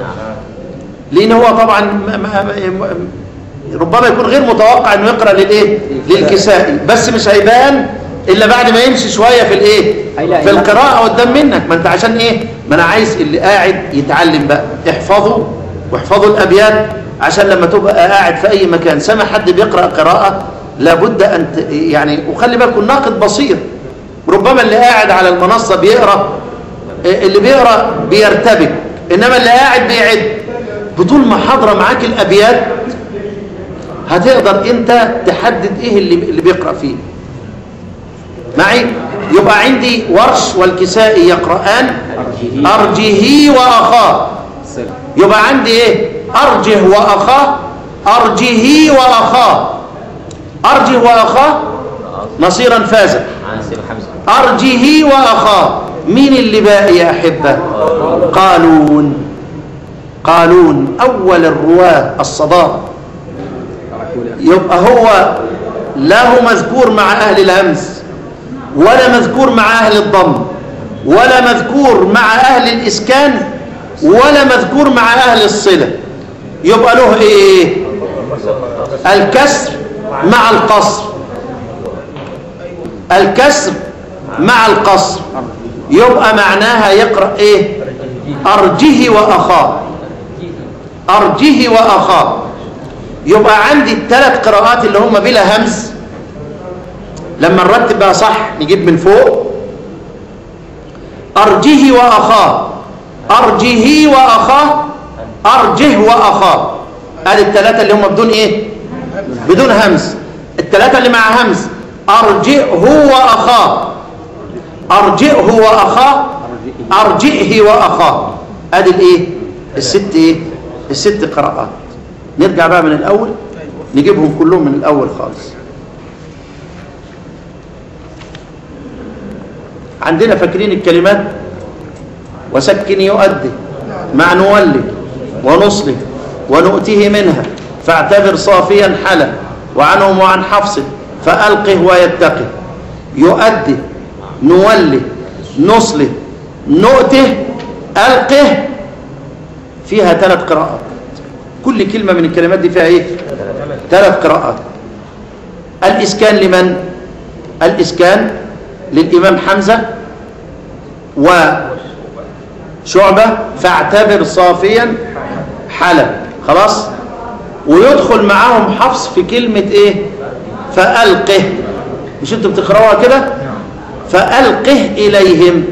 لأن هو طبعا ما- ما- ما- ربما يكون غير متوقع إنه يقرأ للإيه للكسائي بس مش هيبان إلا بعد ما يمشي شوية في الإيه
هيلاقي
في
لا.
القراءة قدام منك ما أنت عشان إيه ما أنا عايز اللي قاعد يتعلم بقى احفظوا واحفظوا الأبيات عشان لما تبقى قاعد في أي مكان سمع حد بيقرأ قراءة لابد أن ت- يعني وخلي بالكم ناقد بصير ربما اللي قاعد على المنصة بيقرأ اللي بيقرأ بيرتبك إنما اللي قاعد بيعد بطول ما حاضرة معاك الأبيات هتقدر أنت تحدد إيه اللي, اللي بيقرأ فيه معي يبقى عندي ورش والكسائي يقرآن أرجه وأخاه
الصلة
يبقى عندي ايه ارجه واخاه ارجه واخاه ارجه واخاه نصيرا فازا
عاصم حمزه
ارجه واخاه مين اللي باقي يا احبه قالون قالون اول الرواه الصداق يبقى هو لا هو مذكور مع اهل الهمز ولا مذكور مع اهل الضم ولا مذكور مع اهل الاسكان ولا مذكور مع اهل الصله يبقى له ايه الكسر مع القصر الكسر مع القصر يبقى معناها يقرأ ايه ارجه واخاه ارجه واخاه يبقى عندي الثلاث قراءات اللي هم بلا همز لما نرتب بقى صح نجيب من فوق ارجه واخاه ارجه واخاه ارجه واخاه ادي الثلاثه اللي هم بدون ايه بدون همز الثلاثه اللي مع همز ارجئه واخاه ارجئه واخاه ارجئه واخاه ادي الايه الست ايه الست قراءات نرجع بقى من الاول نجيبهم كلهم من الاول خالص عندنا فاكرين الكلمات وسكن يؤدي مع نولي ونصلي ونؤتيه منها فاعتبر صافيا حلا وعنهم وعن حفص فألقه ويتقي يؤدي نولي نصلي نؤته ألقه فيها ثلاث قراءات كل كلمة من الكلمات دي فيها ايه ثلاث قراءات الإسكان لمن الإسكان للإمام حمزة وشعبة فاعتبر صافيا حلا خلاص ويدخل معاهم حفص في كلمة ايه فألقه مش انتوا بتقرأوها كده فألقه إليهم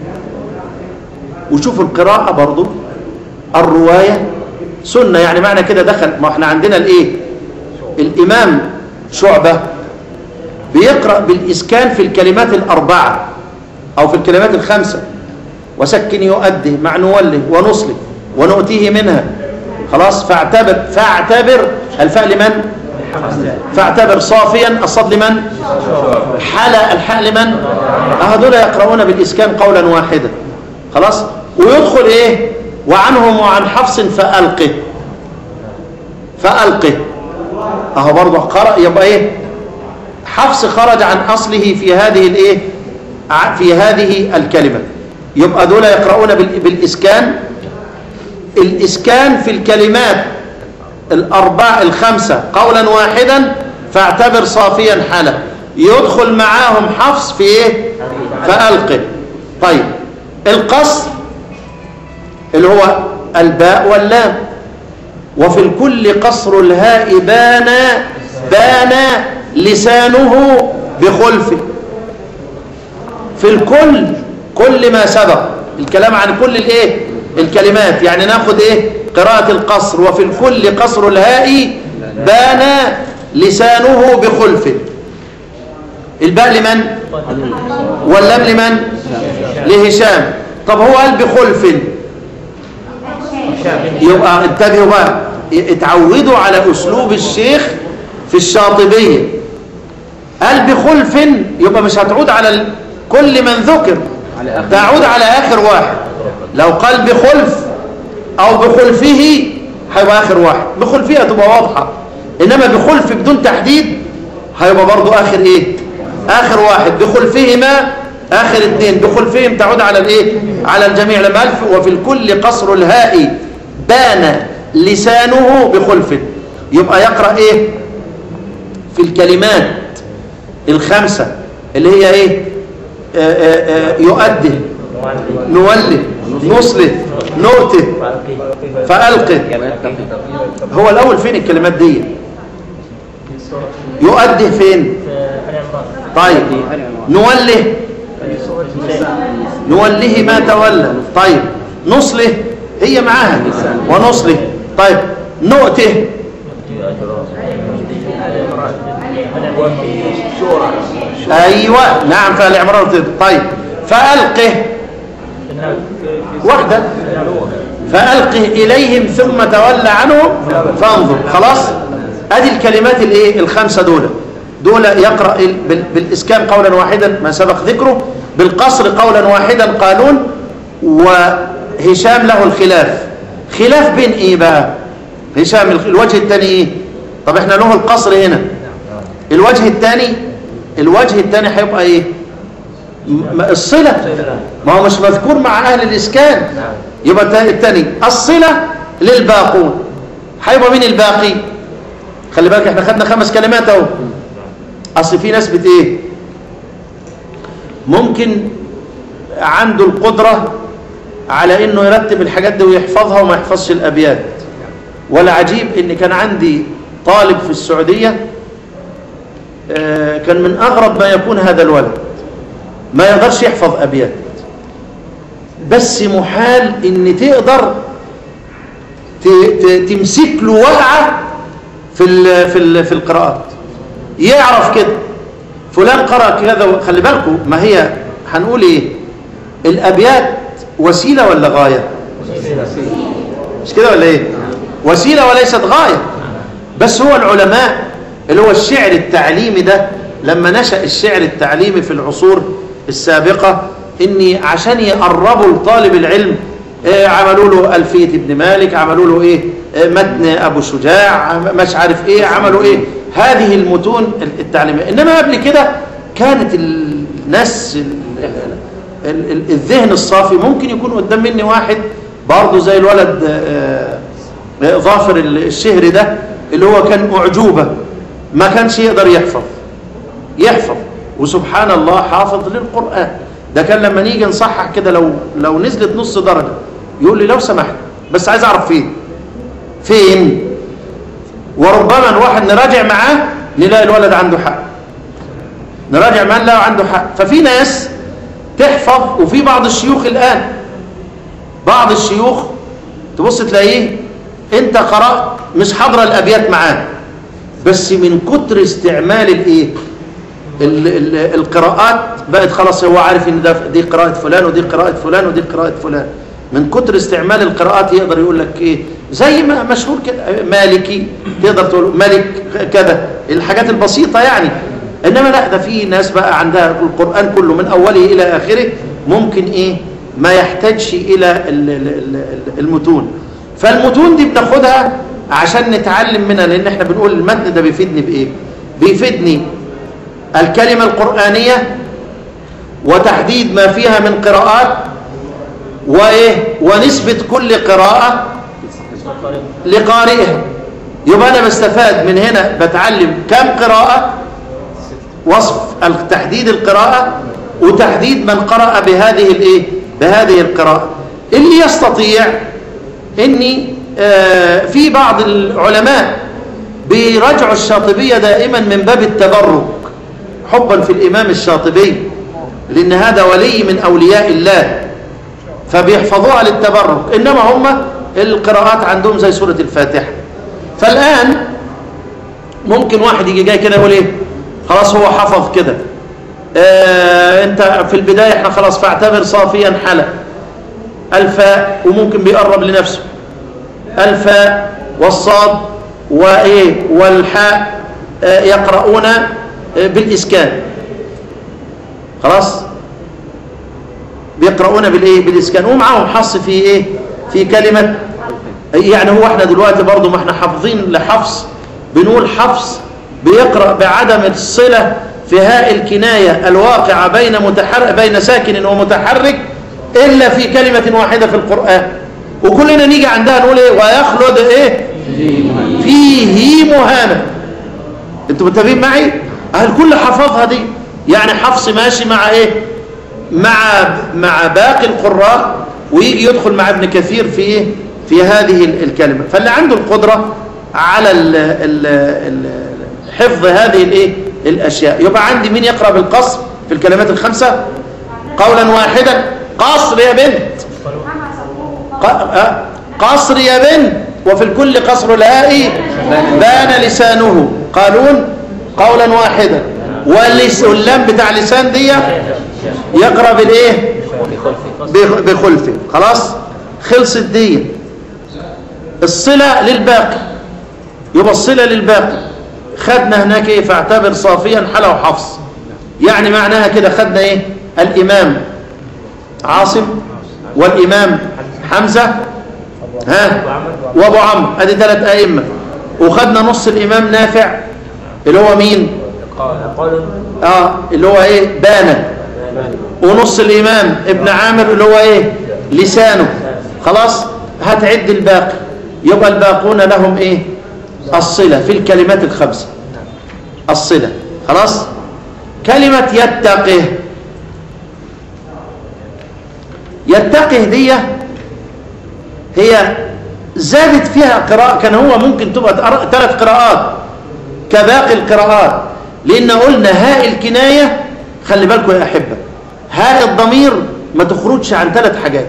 وشوفوا القراءة برضو الرواية سنة يعني معنى كده دخل ما احنا عندنا الايه الإمام شعبة بيقرأ بالإسكان في الكلمات الأربعة أو في الكلمات الخمسة وسكن يؤده مع نوله ونصله ونؤتيه منها خلاص فاعتبر فاعتبر الفاء لمن فاعتبر صافيا الصاد لمن حلا الحاء لمن هذول يقرؤون بالإسكان قولا واحدا خلاص ويدخل ايه وعنهم وعن حفص فألقه فألقه اهو برضه قرأ يبقى ايه حفص خرج عن أصله في هذه الايه في هذه الكلمة يبقى دول يقرؤون بالإسكان الإسكان في الكلمات الأربع الخمسة قولا واحدا فاعتبر صافيا حالة يدخل معاهم حفص في ايه فألقه طيب القصر اللي هو الباء واللام وفي الكل قصر الهاء بان بان لسانه بخلف في الكل كل ما سبق الكلام عن كل الايه الكلمات يعني ناخد ايه قراءة القصر وفي الكل قصر الهاء بان لسانه بخلف الباء لمن واللام لمن لهشام طب هو قال بخلف يبقى انتبهوا بقى اتعودوا على اسلوب الشيخ في الشاطبية قال بخلف يبقى مش هتعود على كل من ذكر تعود على اخر واحد لو قال بخلف او بخلفه هيبقى اخر واحد بخلفه هتبقى واضحة انما بخلف بدون تحديد هيبقى برضو اخر ايه اخر واحد بخلفهما اخر اثنين بخلفهم تعود على الايه على الجميع لما الف وفي الكل قصر الهاء بان لسانه بخلف يبقى يقرأ ايه في الكلمات الخمسة اللي هي ايه آآ آآ يؤدي نولي نصلي نؤته فألقه هو الأول فين الكلمات دي يؤدي فين طيب نوله نوله ما تولى طيب نصله هي معاها ونصله طيب نؤته ايوه نعم فالعمران طيب فألقه واحدة فألقه إليهم ثم تولى عنهم فانظر خلاص ادي الكلمات الايه الخمسة دول دول يقرأ بالإسكان قولا واحدا ما سبق ذكره بالقصر قولا واحدا قانون وهشام له الخلاف خلاف بين ايه بقى هشام الوجه الثاني ايه طب احنا له القصر هنا الوجه الثاني الوجه الثاني هيبقى ايه الصلة ما هو مش مذكور مع اهل الاسكان يبقى الثاني الصلة للباقون هيبقى مين الباقي خلي بالك احنا خدنا خمس كلمات اهو اصل في ناس بت ايه ممكن عنده القدرة على انه يرتب الحاجات دي ويحفظها وما يحفظش الابيات ولا عجيب ان كان عندي طالب في السعودية آه، كان من اغرب ما يكون هذا الولد ما يقدرش يحفظ ابيات بس محال ان تقدر ت- ت- تمسك له وقعه في ال في ال في القراءات يعرف كده فلان قرأ كذا خلي بالكم ما هي هنقول ايه الابيات وسيله ولا غايه مش كده ولا ايه وسيله وليست غايه بس هو العلماء اللي هو الشعر التعليمي ده لما نشأ الشعر التعليمي في العصور السابقة إني عشان يقربوا لطالب العلم آه، عملوا له ألفية ابن مالك عملوا له إيه آه، متن أبو شجاع عم- مش عارف إيه عملوا إيه هذه المتون التعليمية إنما قبل كده كانت الناس ال- ال- ال- الذهن الصافي ممكن يكون قدام مني واحد برضه زي الولد آه، آه، ظافر الشهري ده اللي هو كان أعجوبة ما كانش يقدر يحفظ يحفظ وسبحان الله حافظ للقرآن ده كان لما نيجي نصحح كده لو لو نزلت نص درجة يقول لي لو سمحت بس عايز أعرف فين فين وربما الواحد نراجع معاه نلاقي الولد عنده حق نراجع معاه نلاقي عنده حق ففي ناس تحفظ وفي بعض الشيوخ الآن بعض الشيوخ تبص تلاقيه انت قرأت مش حاضره الأبيات معاه بس من كتر استعمال الايه ال- ال- القراءات بقت خلاص هو عارف ان ده دي قراءة فلان ودي قراءة فلان ودي قراءة فلان من كتر استعمال القراءات يقدر يقول لك ايه زي ما مشهور كده مالكي تقدر تقول ملك كذا الحاجات البسيطة يعني انما لا ده في ناس بقى عندها القرآن كله من اوله الى اخره ممكن ايه ما يحتاجش الى ال- ال- ال- المتون فالمتون دي بناخدها عشان نتعلم منها لان احنا بنقول المتن ده بيفيدني بايه بيفيدني الكلمة القرآنية وتحديد ما فيها من قراءات وإيه ونسبة كل قراءة لقارئها يبقى أنا بستفاد من هنا بتعلم كم قراءة وصف تحديد القراءة وتحديد من قرأ بهذه الإيه بهذه القراءة اللي يستطيع إني آه في بعض العلماء بيرجعوا الشاطبية دائما من باب التبرك حبا في الإمام الشاطبي لأن هذا ولي من أولياء الله فبيحفظوها للتبرك إنما هم القراءات عندهم زي سورة الفاتحة فالآن ممكن واحد يجي جاي كده يقول إيه خلاص هو حفظ كده آه انت في البداية احنا خلاص فاعتبر صافيا حلا الفاء وممكن بيقرب لنفسه الفاء والصاد وايه والحاء آه يقرؤون بالإسكان خلاص بيقرؤون بالإيه بالإسكان ومعاهم حص في إيه في كلمة يعني هو احنا دلوقتي برضو ما احنا حافظين لحفص بنقول حفص بيقرأ بعدم الصلة في هاء الكناية الواقعة بين متحرك بين ساكن ومتحرك إلا في كلمة واحدة في القرآن وكلنا نيجي عندها نقول ايه ويخلد ايه فيه مهانة انتوا متفقين معي الكل حفظها دي يعني حفص ماشي مع ايه مع مع باقي القراء ويجي يدخل مع ابن كثير في ايه في هذه الكلمة فاللي عنده القدرة على ال ال ال حفظ هذه الايه الاشياء يبقى عندي مين يقرأ بالقصر في الكلمات الخمسة قولا واحدا قصر يا بنت قصر يا بنت وفي الكل قصر الهاء بان لسانه قالون قولا واحدا واللام بتاع لسان دي يقرأ بالايه بخلفه خلاص خلصت دي الصلة للباقي يبقى الصلة للباقي خدنا هناك ايه فاعتبر صافيا حلا وحفص يعني معناها كده خدنا ايه الامام عاصم والامام حمزة ها وابو عمرو ادي ثلاث ائمه وخدنا نص الامام نافع اللي هو مين اه اللي هو ايه بانا ونص الامام ابن عامر اللي هو ايه لسانه خلاص هتعد الباقي يبقى الباقون لهم ايه الصلة في الكلمات الخمسة الصلة خلاص كلمة يتقه يتقه دي هي زادت فيها قراءة كان هو ممكن تبقى ثلاث قراءات كباقي القراءات لأن قلنا هاء الكناية خلي بالكم يا أحبة هاء الضمير ما تخرجش عن ثلاث حاجات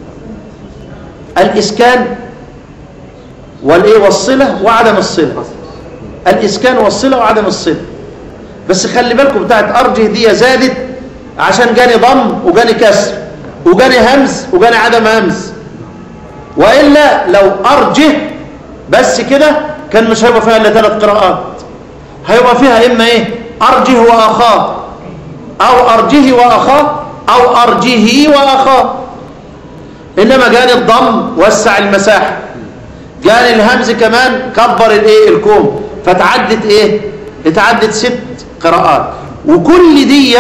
الإسكان والإيه والصلة وعدم الصلة الإسكان والصلة وعدم الصلة بس خلي بالكم بتاعت أرجه دي زادت عشان جاني ضم وجاني كسر وجاني همز وجاني عدم همز وإلا لو أرجه بس كده كان مش هيبقى فيها إلا ثلاث قراءات هيبقى فيها إما إيه أرجه وأخاه أو أرجه وأخاه أو أرجه وأخاه إنما جاني الضم وسع المساحة جاني الهمز كمان كبر الإيه الكوم فتعدت إيه اتعدت ست قراءات وكل دي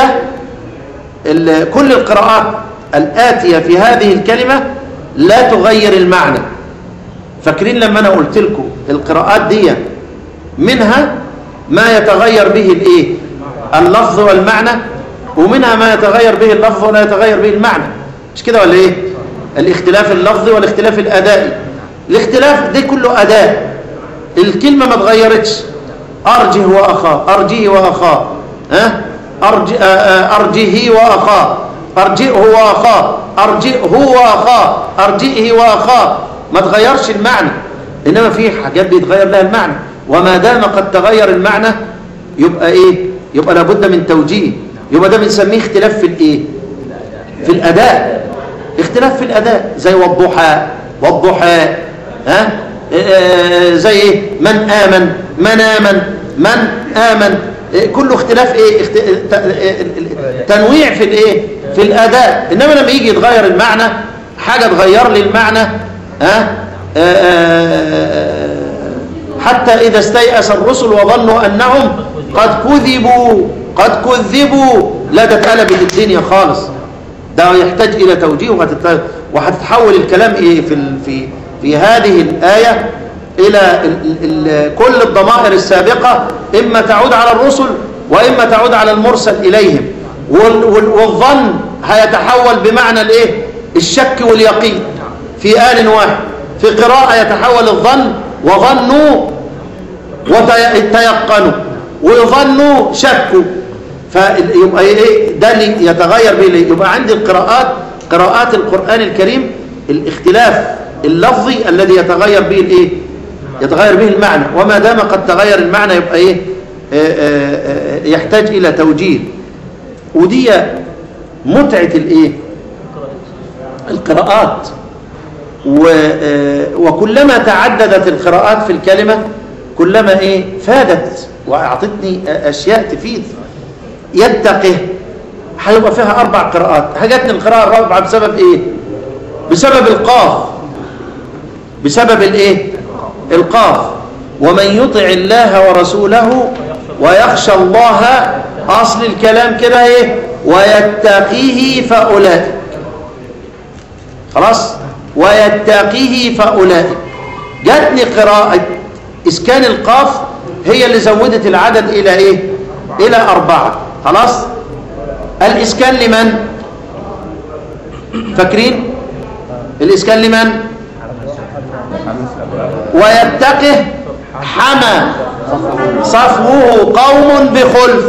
كل القراءات الآتية في هذه الكلمة لا تغير المعنى فاكرين لما أنا قلت لكم القراءات دي منها ما يتغير به الايه اللفظ والمعنى ومنها ما يتغير به اللفظ ولا يتغير به المعنى مش كده ولا ايه الاختلاف اللفظي والاختلاف الادائي الاختلاف ده كله اداء الكلمه ما اتغيرتش ارجه واخاه ارجه واخاه ها أرجه, أرجه وأخاه أرجئه وأخاه أرجئه وأخاه أرجئه وأخاه ما تغيرش المعنى إنما في حاجات بيتغير لها المعنى وما دام قد تغير المعنى يبقى إيه يبقى لابد من توجيه يبقى ده بنسميه اختلاف في الإيه في الأداء اختلاف في الأداء زي والضحى والضحى ها آه زي إيه من آمن من آمن من آمن كله اختلاف ايه اخت... تنويع في الايه في الاداء انما لما يجي يتغير المعنى حاجه تغير لي المعنى ها حتى اذا استيأس الرسل وظنوا انهم قد كذبوا قد كذبوا لا تتقلب الدنيا خالص ده يحتاج الى توجيه وهتت... وهتتحول الكلام ايه في ال... في في هذه الايه إلى ال ال كل الضمائر السابقة إما تعود على الرسل وإما تعود على المرسل إليهم وال والظن هيتحول بمعنى الإيه؟ الشك واليقين في آل واحد في قراءة يتحول الظن وظنوا وتيقنوا ويظنوا شكوا فيبقى إيه ده اللي يتغير به يبقى عندي القراءات قراءات القرآن الكريم الاختلاف اللفظي الذي يتغير به الايه يتغير به المعنى وما دام قد تغير المعنى يبقى ايه آآ آآ يحتاج الى توجيه ودي متعة الايه القراءات وكلما تعددت القراءات في الكلمة كلما ايه فادت واعطتني اشياء تفيد يتقه هيبقى فيها اربع قراءات هجتني القراءة الرابعة بسبب ايه بسبب القاف بسبب الايه القاف ومن يطع الله ورسوله ويخشى الله اصل الكلام كده ايه ويتقيه فاولئك خلاص ويتقيه فاولئك جاتني قراءه اسكان القاف هي اللي زودت العدد الى ايه الى اربعه خلاص الاسكان لمن فاكرين الاسكان لمن ويتقه حمى صفوه قوم بخلف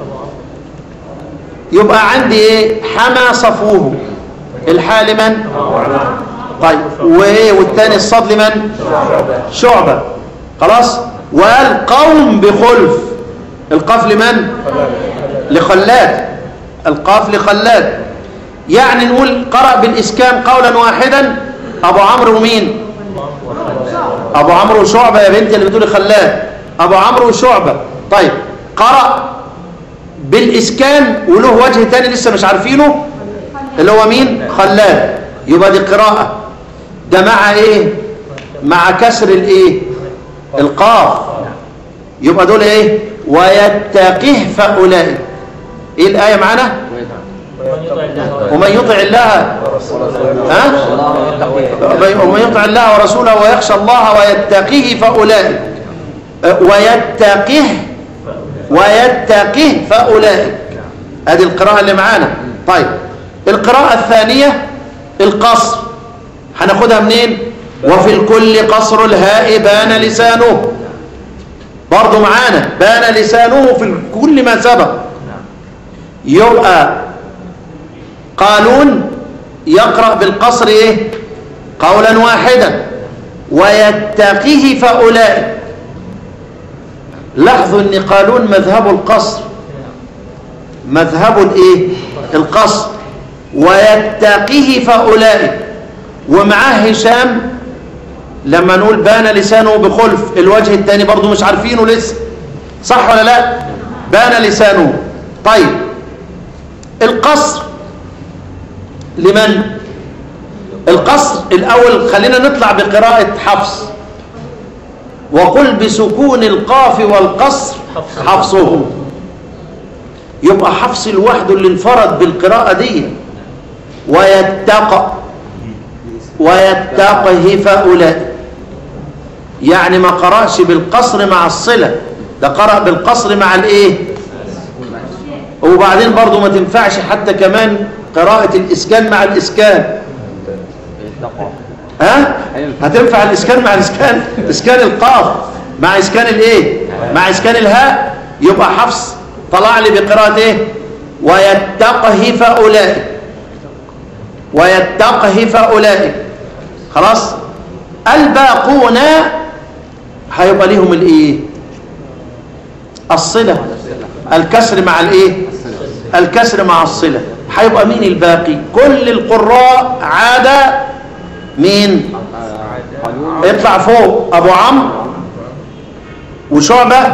يبقى عندي ايه حمى صفوه الحال من طيب وايه والتاني الصاد لمن شعبة خلاص وقال قوم بخلف القاف لمن لخلاد القاف لخلاد يعني نقول قرأ بالإسكان قولا واحدا أبو عمرو مين ابو عمرو وشعبه يا بنتي اللي بتقولي خلاد ابو عمرو وشعبه طيب قرأ بالاسكان وله وجه تاني لسه مش عارفينه اللي هو مين خلاد يبقى دي قراءه ده مع ايه مع كسر الايه القاف يبقى دول ايه ويتقه فاولئك ايه الايه معانا ومن يطع الله ها ومن يطع الله ورسوله ويخشى الله ويتقيه فأولئك أه، ويتقه ويتقه فأولئك هذه القراءة اللي معانا طيب القراءة الثانية القصر هناخدها منين وفي الكل قصر الهاء بان لسانه برضو معانا بان لسانه في كل ما سبق يبقى قالون يقرأ بالقصر ايه قولا واحدا ويتقيه فأولئك لاحظوا ان قالون مذهب القصر مذهب الايه القصر ويتقيه فأولئك ومعاه هشام لما نقول بان لسانه بخلف الوجه الثاني برضو مش عارفينه لسه صح ولا لا بان لسانه طيب القصر لمن القصر الأول خلينا نطلع بقراءة حفص وقل بسكون القاف والقصر حفصه يبقى حفص لوحده اللي انفرد بالقراءة دي ويتقى ويتقه فأولئك يعني ما قرأش بالقصر مع الصلة ده قرأ بالقصر مع الايه وبعدين برضو ما تنفعش حتى كمان قراءة الإسكان مع الإسكان ها هتنفع الإسكان مع الإسكان إسكان القاف مع إسكان الإيه مع إسكان الهاء يبقى حفص طلع لي بقراءة إيه ويتقه فأولئك ويتقه فأولئك خلاص الباقون هيبقى ليهم الإيه الصلة الكسر مع الإيه الكسر مع الصلة هيبقى مين الباقي كل القراء عادة مين اطلع فوق ابو عمرو وشعبة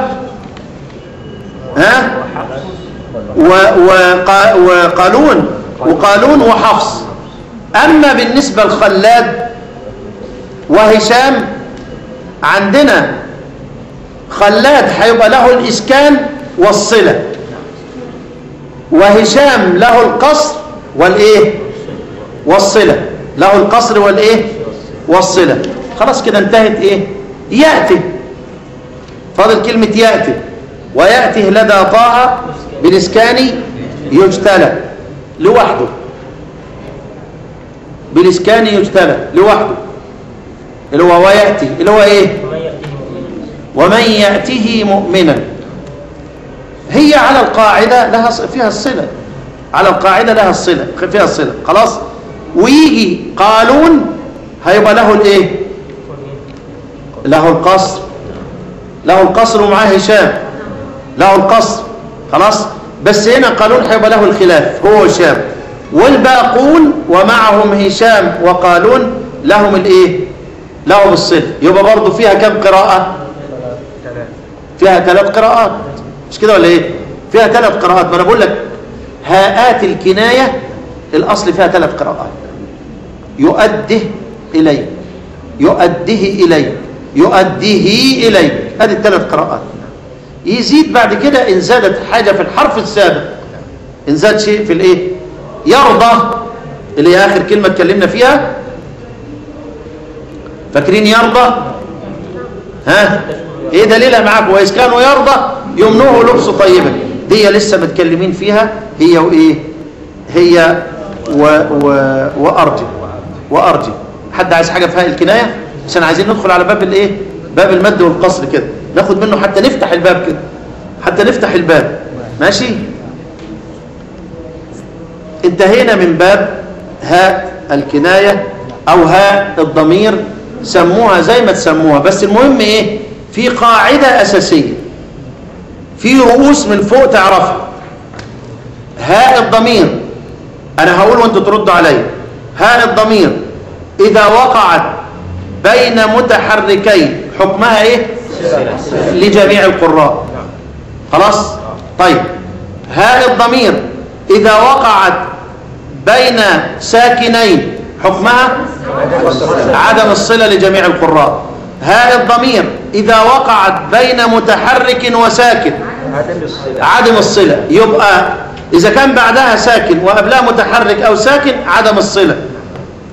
ها و- وقا- وقالون وقالون وحفص اما بالنسبة لخلاد وهشام عندنا خلاد هيبقى له الاسكان والصله وهشام له القصر والايه والصله له القصر والايه والصله خلاص كده انتهت ايه ياتي فاضل كلمه ياتي وياتي لدى طه بالاسكان يجتلى لوحده بالاسكان يجتلى لوحده اللي هو وياتي اللي هو ايه ومن ياته مؤمنا هي على القاعدة لها ص- فيها الصلة على القاعدة لها الصلة فيها الصلة خلاص ويجي قالون هيبقى له الايه له القصر له القصر ومعاه هشام له القصر خلاص بس هنا قالون هيبقى له الخلاف هو هشام والباقون ومعهم هشام وقالون لهم الايه لهم الصلة يبقى برضو فيها كم قراءة فيها ثلاث قراءات مش كده ولا ايه فيها ثلاث قراءات ما انا بقول لك هاءات الكنايه الاصل فيها ثلاث قراءات يؤده اليه يؤده اليه يؤديه اليه هذه الثلاث قراءات يزيد بعد كده ان زادت حاجه في الحرف السابق ان زاد شيء في الايه يرضى اللي هي اخر كلمه اتكلمنا فيها فاكرين يرضى ها ايه دليلها معاك واذ كانوا يرضى يمنوه لبس طيبا دي لسه متكلمين فيها هي وايه هي و و وارجي وارجي حد عايز حاجه في هاء الكنايه عشان عايزين ندخل على باب الايه باب المد والقصر كده ناخد منه حتى نفتح الباب كده حتى نفتح الباب ماشي انتهينا من باب هاء الكنايه او هاء الضمير سموها زي ما تسموها بس المهم ايه في قاعده اساسيه في رؤوس من فوق تعرفها هاء الضمير انا هقول وانتوا تردوا عليا هاء الضمير اذا وقعت بين متحركين حكمها ايه لجميع القراء خلاص طيب هاء الضمير اذا وقعت بين ساكنين حكمها عدم الصله لجميع القراء هاء الضمير اذا وقعت بين متحرك وساكن عدم الصلة يبقى إذا كان بعدها ساكن وقبلها متحرك أو ساكن عدم الصلة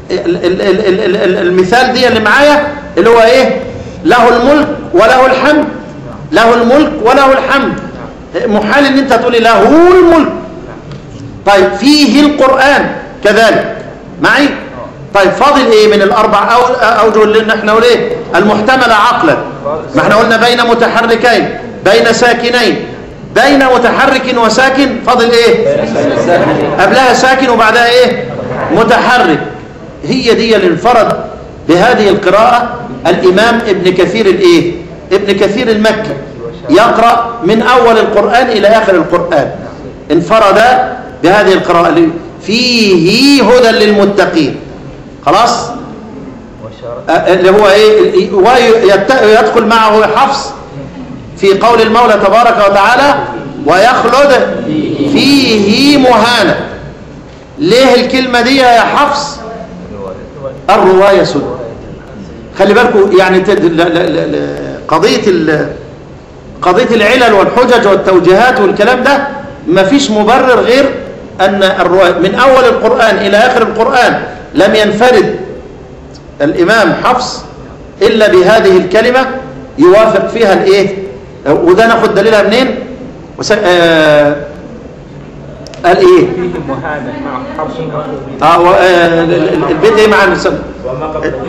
ال- ال- ال- ال- ال- المثال دي اللي معايا اللي هو ايه له الملك وله الحمد له الملك وله الحمد محال ان انت تقولي له الملك طيب فيه القرآن كذلك معي طيب فاضل ايه من الاربع أو اوجه اللي احنا نقول ايه المحتمل عقلا ما احنا قلنا بين متحركين بين ساكنين بين متحرك وساكن فاضل ايه قبلها ساكن وبعدها ايه متحرك هي دي اللي انفرد بهذه القراءة الامام ابن كثير الايه ابن كثير المكي يقرأ من اول القرآن الى اخر القرآن انفرد بهذه القراءة اللي فيه هدى للمتقين خلاص أه، اللي هو ايه ويدخل معه حفص في قول المولى تبارك وتعالى ويخلد فيه مهانا ليه الكلمة دي يا حفص الرواية سنة خلي بالكم يعني تد- ل- ل- ل- ل- قضية ال- قضية العلل والحجج والتوجيهات والكلام ده مفيش مبرر غير أن الرواية من أول القرآن إلى آخر القرآن لم ينفرد الإمام حفص إلا بهذه الكلمة يوافق فيها الإيه وده ناخد دليلها منين وس... آه... قال إيه
فيه مهانا مع حرف
آه و... آه... ال- ال- البيت إيه مع المسمى
وما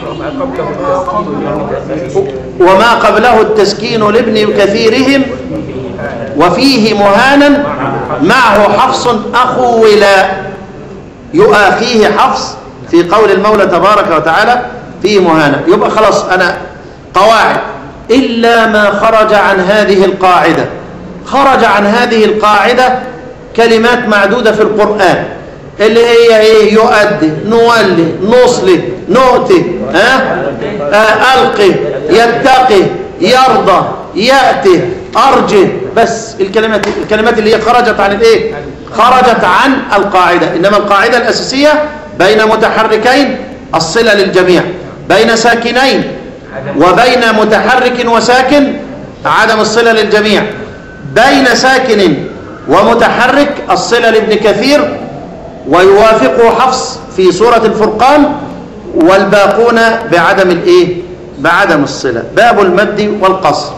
قبله التسكين
وما قبله التسكين لابن كثيرهم وفيه مهانا معه حفص أخو ولاء يؤاخيه حفص في قول المولى تبارك وتعالى فيه مهانا يبقى خلاص أنا قواعد إلا ما خرج عن هذه القاعدة خرج عن هذه القاعدة كلمات معدودة في القرآن اللي هي ايه يؤدي نولي نصلي نؤتي ها آه ألقي يتقي يرضى يأتي أرجه بس الكلمات الكلمات اللي هي خرجت عن الايه خرجت عن القاعدة إنما القاعدة الأساسية بين متحركين الصلة للجميع بين ساكنين وبين متحرك وساكن عدم الصلة للجميع بين ساكن ومتحرك الصلة لابن كثير ويوافقه حفص في سورة الفرقان والباقون بعدم الايه بعدم الصلة باب المد والقصر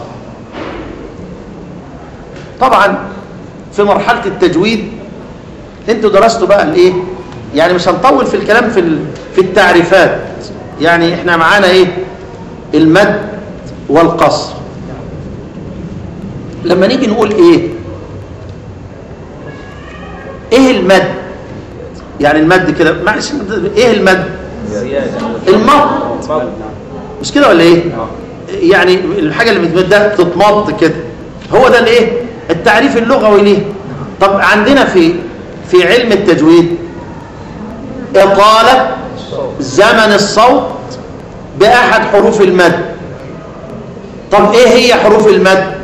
طبعا في مرحلة التجويد انتوا درستوا بقى الايه يعني مش هنطول في الكلام في ال- في التعريفات يعني احنا معانا ايه المد والقصر لما نيجي نقول ايه ايه المد يعني المد كده معلش ايه المد المط مش كده ولا ايه يعني الحاجه اللي بتمدها تتمط كده هو ده الايه التعريف اللغوي ليه طب عندنا في في علم التجويد اطاله زمن الصوت باحد حروف المد طب ايه هي حروف المد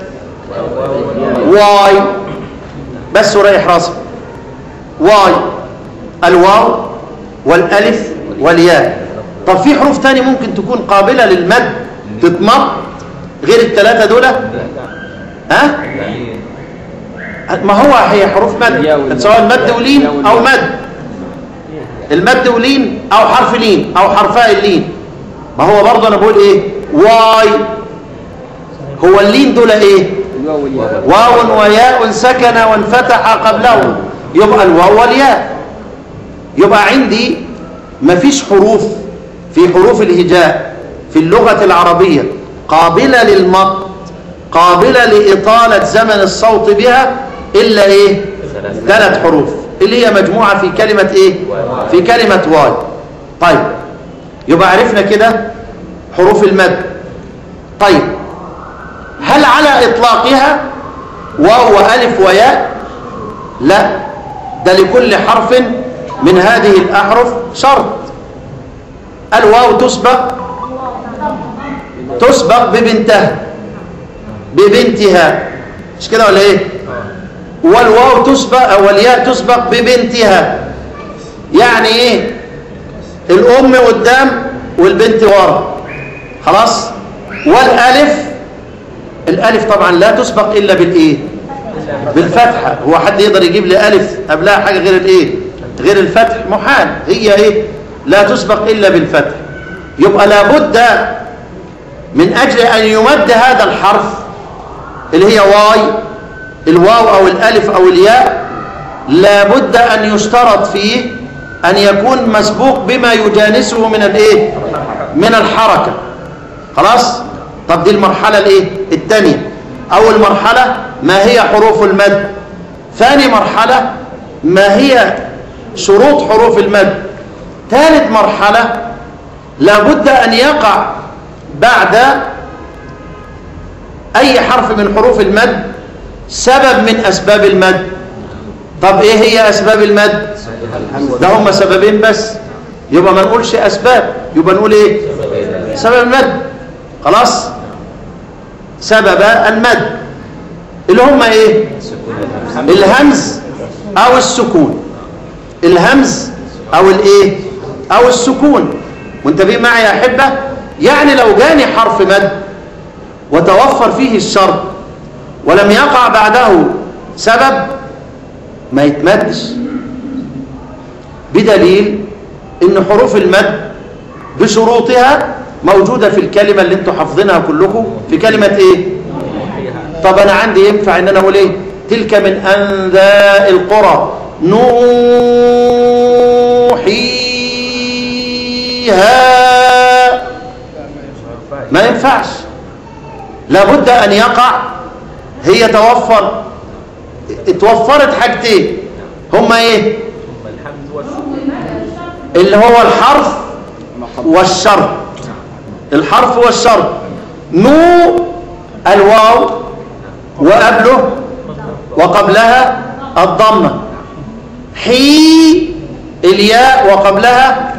واي بس وريح راسك واي الواو والالف والياء طب في حروف تاني ممكن تكون قابلة للمد تتمط غير الثلاثة دول ها ما هو هي حروف مد سواء مد ولين او مد المد ولين او حرف لين او حرفاء اللين ما هو برضه انا بقول ايه واي هو اللين دول ايه
الواو والياء
واو وياء سكن وانفتح قبله يبقى الواو والياء يبقى عندي مفيش حروف في حروف الهجاء في اللغة العربية قابلة للمط قابلة لإطالة زمن الصوت بها إلا إيه ثلاث حروف اللي هي مجموعة في كلمة إيه في كلمة واي طيب يبقى عرفنا كده حروف المد طيب هل على إطلاقها واو وألف وياء لا ده لكل حرف من هذه الأحرف شرط الواو تسبق تسبق ببنتها ببنتها مش كده ولا ايه والواو تسبق والياء تسبق ببنتها يعني ايه الام قدام والبنت ورا خلاص والالف الالف طبعا لا تسبق الا بالايه بالفتحه هو حد يقدر يجيب لي الف قبلها حاجه غير الايه غير الفتح محال هي ايه لا تسبق إلا بالفتح يبقى لابد من أجل أن يمد هذا الحرف اللي هي واي الواو أو الألف أو الياء لابد أن يشترط فيه أن يكون مسبوق بما يجانسه من الإيه؟ من الحركة خلاص؟ طب دي المرحلة الإيه؟ الثانية أول مرحلة ما هي حروف المد ثاني مرحلة ما هي شروط حروف المد ثالث مرحلة لابد أن يقع بعد أي حرف من حروف المد سبب من أسباب المد طب إيه هي أسباب المد ده هم سببين بس يبقى ما نقولش أسباب يبقى نقول إيه سبب المد خلاص سبب المد اللي هم إيه الهمز أو السكون الهمز أو الإيه أو السكون منتبهين معي يا أحبة يعني لو جاني حرف مد وتوفر فيه الشرط ولم يقع بعده سبب ما يتمدش بدليل ان حروف المد بشروطها موجودة في الكلمة اللي انتوا حافظينها كلكم في كلمة ايه طب انا عندي ينفع ان انا اقول ايه تلك من انذاء القرى نوحيها ما ينفعش لابد ان يقع هي توفر اتوفرت حاجتين هما ايه اللي هو الحرف والشرط الحرف والشرط نو الواو وقبله وقبلها الضمه حي الياء وقبلها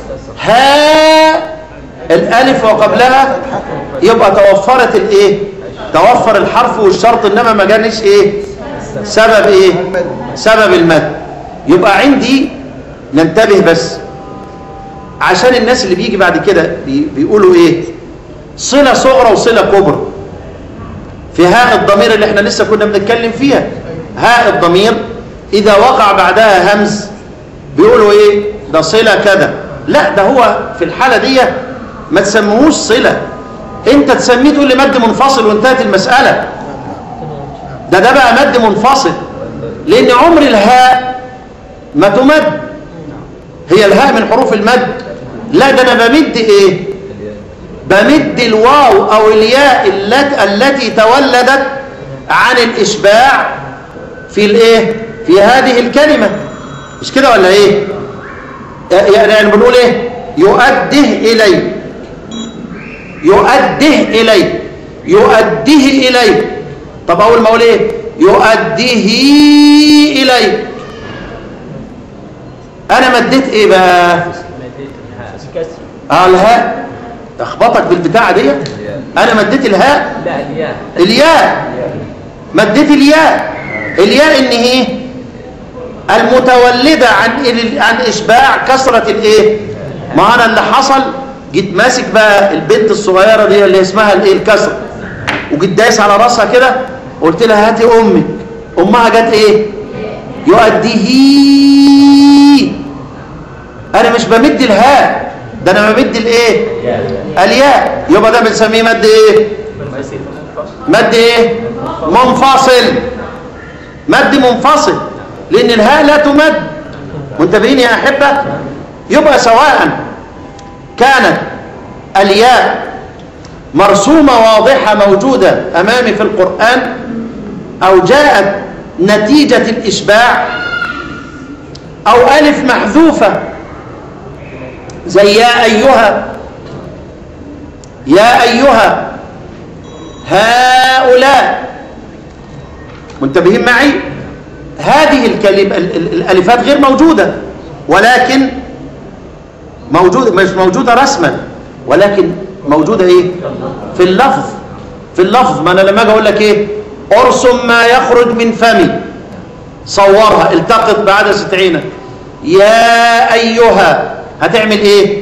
ها الالف وقبلها يبقى توفرت الايه توفر الحرف والشرط انما ما جانش ايه سبب ايه سبب المد يبقى عندي ننتبه بس عشان الناس اللي بيجي بعد كده بي بيقولوا ايه صلة صغرى وصلة كبرى في هاء الضمير اللي احنا لسه كنا بنتكلم فيها هاء الضمير اذا وقع بعدها همز بيقولوا ايه ده صلة كذا لا ده هو في الحالة دي ما تسموهوش صلة انت تسميه تقول لي مد منفصل وانتهت المسألة ده ده بقى مد منفصل لان عمر الهاء ما تمد هي الهاء من حروف المد لا ده انا بمد ايه بمد الواو او الياء التي, التي تولدت عن الاشباع في الايه في هذه الكلمة مش كده ولا ايه يعني بنقول ايه يؤده اليه يؤده اليه يؤديه اليه طب اول ما اقول ايه يؤديه اليه انا مديت ايه بقى اه الهاء اخبطك بالبتاعه دي انا مديت الهاء
لا الياء
الياء مديت الياء الياء ان هي المتولده عن عن اشباع كثره الايه ما انا اللي حصل جيت ماسك بقى البنت الصغيره دي اللي اسمها الايه الكسر وجيت دايس على راسها كده قلت لها هاتي امك امها جت ايه يؤديه انا مش بمد الهاء ده انا بمد الايه الياء يبقى ده بنسميه مد ايه مد ايه منفصل مد منفصل لان الهاء لا تمد منتبهين يا احبه يبقى سواء كانت الياء مرسومه واضحه موجوده امامي في القران او جاءت نتيجه الاشباع او الف محذوفه زي يا ايها يا ايها هؤلاء منتبهين معي هذه الكلمة الالفات غير موجوده ولكن موجوده مش موجوده رسما ولكن موجوده ايه في اللفظ في اللفظ ما انا لما اجي اقول لك ايه ارسم ما يخرج من فمي صورها التقط بعد ستعين يا ايها هتعمل ايه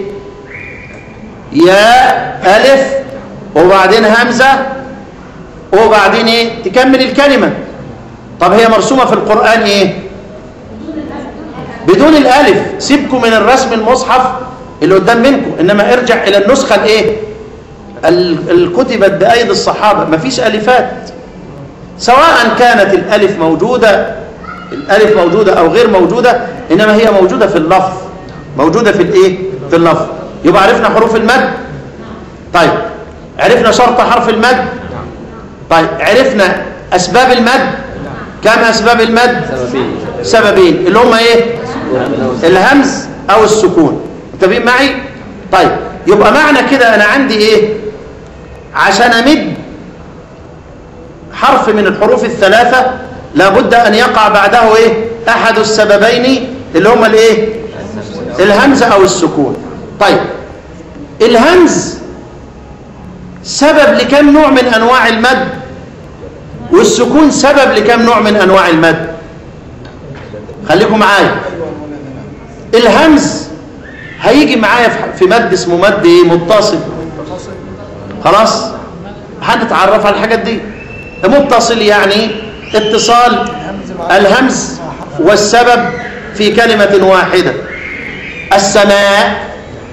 يا الف وبعدين همزه وبعدين ايه تكمل الكلمه طب هي مرسومه في القران ايه بدون الالف سيبكم من الرسم المصحف اللي قدام منكم انما ارجع الى النسخه الايه ال- الكتبت بايدي الصحابه مفيش الفات سواء كانت الالف موجوده الالف موجوده او غير موجوده انما هي موجوده في اللفظ موجوده في الايه في اللفظ يبقى عرفنا حروف المد طيب عرفنا شرط حرف المد طيب عرفنا اسباب المد كم اسباب المد
سببين
سببين اللي هم ايه الهمز او السكون متفقين معي طيب يبقى معنى كده انا عندي ايه عشان امد حرف من الحروف الثلاثه لابد ان يقع بعده ايه احد السببين اللي هما الايه الهمز او السكون طيب الهمز سبب لكم نوع من انواع المد والسكون سبب لكم نوع من انواع المد خليكم معايا الهمز هيجي معايا في- في مد اسمه مد ايه متصل خلاص هنتعرف على الحاجات دي متصل يعني اتصال الهمز والسبب في كلمة واحدة السماء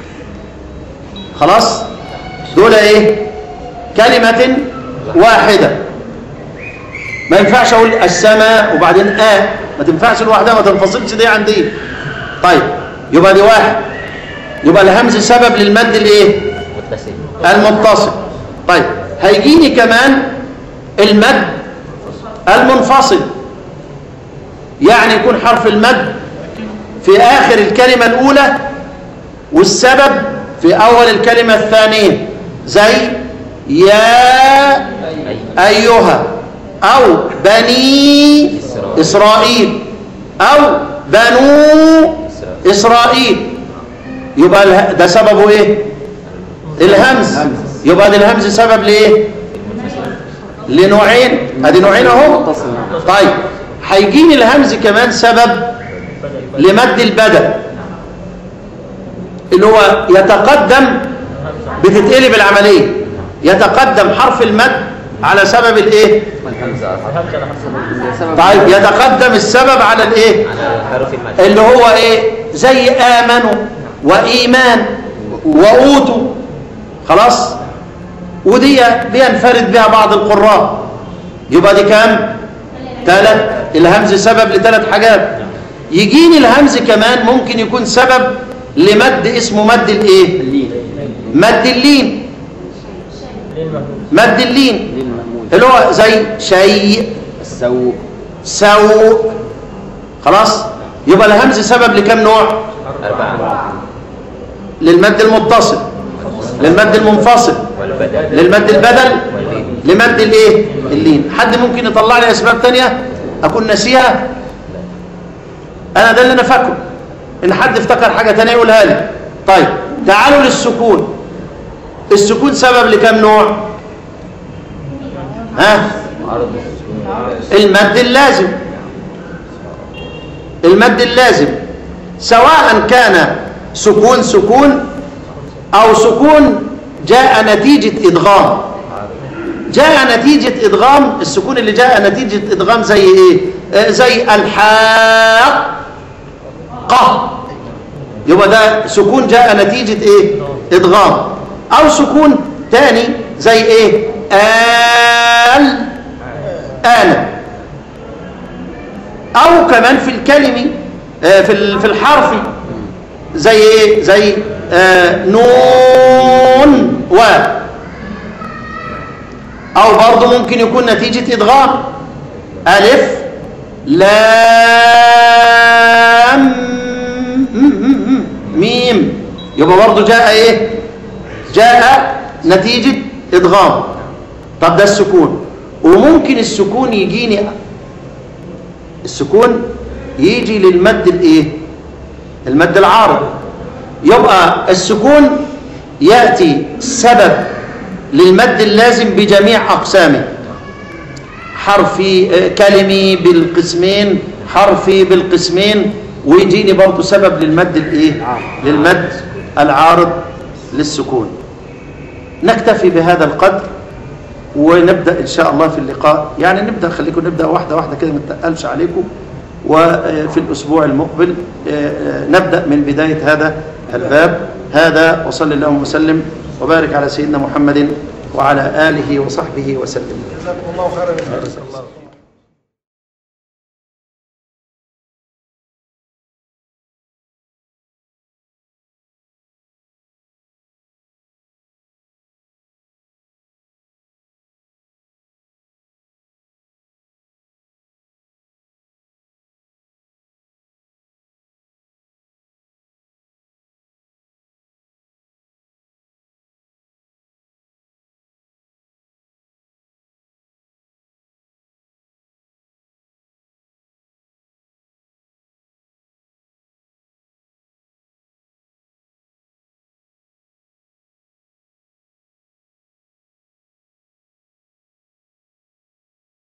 خلاص دول ايه كلمة واحدة ما ينفعش اقول السماء وبعدين آ ما تنفعش لوحدها ما تنفصلش دي عن دي طيب يبقى دي واحد يبقى الهمز سبب للمد الايه المتصل طيب هيجيني كمان المد المنفصل يعني يكون حرف المد في آخر الكلمة الأولى والسبب في أول الكلمة الثانية زي يا أيها أو بني إسرائيل أو بنو إسرائيل يبقى اله- ده سببه إيه الهمز يبقى ده الهمز سبب لإيه لنوعين ادي نوعين اهو
متصل نعم.
طيب هيجيني الهمز كمان سبب لمد البدل اللي هو يتقدم بتتقلب العمليه يتقدم حرف المد على سبب الايه
والهمزة سبب
طيب يتقدم السبب على الايه
على حروف المد
اللي هو ايه زي امنوا وايمان واوتوا خلاص ودي بينفرد بها بعض القراء يبقى دي كام ثلاث الهمز سبب لثلاث حاجات يجيني الهمز كمان ممكن يكون سبب لمد اسمه مد الايه
اللين
مد اللين مد اللين
اللين المهمول
اللي هو زي شيء
السوء
سوء خلاص يبقى الهمز سبب لكم نوع
أربعة
للمد المتصل للمد المنفصل
والبدل
للمد البدل
واللين
لمد الايه اللين حد ممكن يطلع لي اسباب تانية اكون ناسيها انا ده اللي انا فاكره ان حد افتكر حاجة تانية يقولها لي طيب تعالوا للسكون السكون سبب لكم نوع ها المد اللازم المد اللازم سواء كان سكون سكون او سكون جاء نتيجة ادغام جاء نتيجة ادغام السكون اللي جاء نتيجة ادغام زي ايه آه، زي الحاق يبقى ده سكون جاء نتيجة ايه ادغام او سكون تاني زي ايه آل آل او كمان في الكلمة آه، في ال- في الحرف زي ايه زي آه، نون و او برضه ممكن يكون نتيجة ادغام الف لام ميم يبقى برضه جاء ايه جاء نتيجة ادغام طب ده السكون وممكن السكون يجيني السكون يجي للمد الايه المد العارض يبقى السكون يأتي سبب للمد اللازم بجميع أقسامه حرفي آه، كلمي بالقسمين حرفي بالقسمين ويجيني برضه سبب للمد الايه للمد العارض للسكون نكتفي بهذا القدر ونبدأ إن شاء الله في اللقاء يعني نبدأ خليكم نبدأ واحدة واحدة كده ما نتقلش عليكم وفي الأسبوع المقبل آه، آه، نبدأ من بداية هذا الباب هذا وصل اللهم وسلم وبارك على سيدنا محمد وعلى آله وصحبه وسلم
جزاكم الله خيرا يا شيخ. الله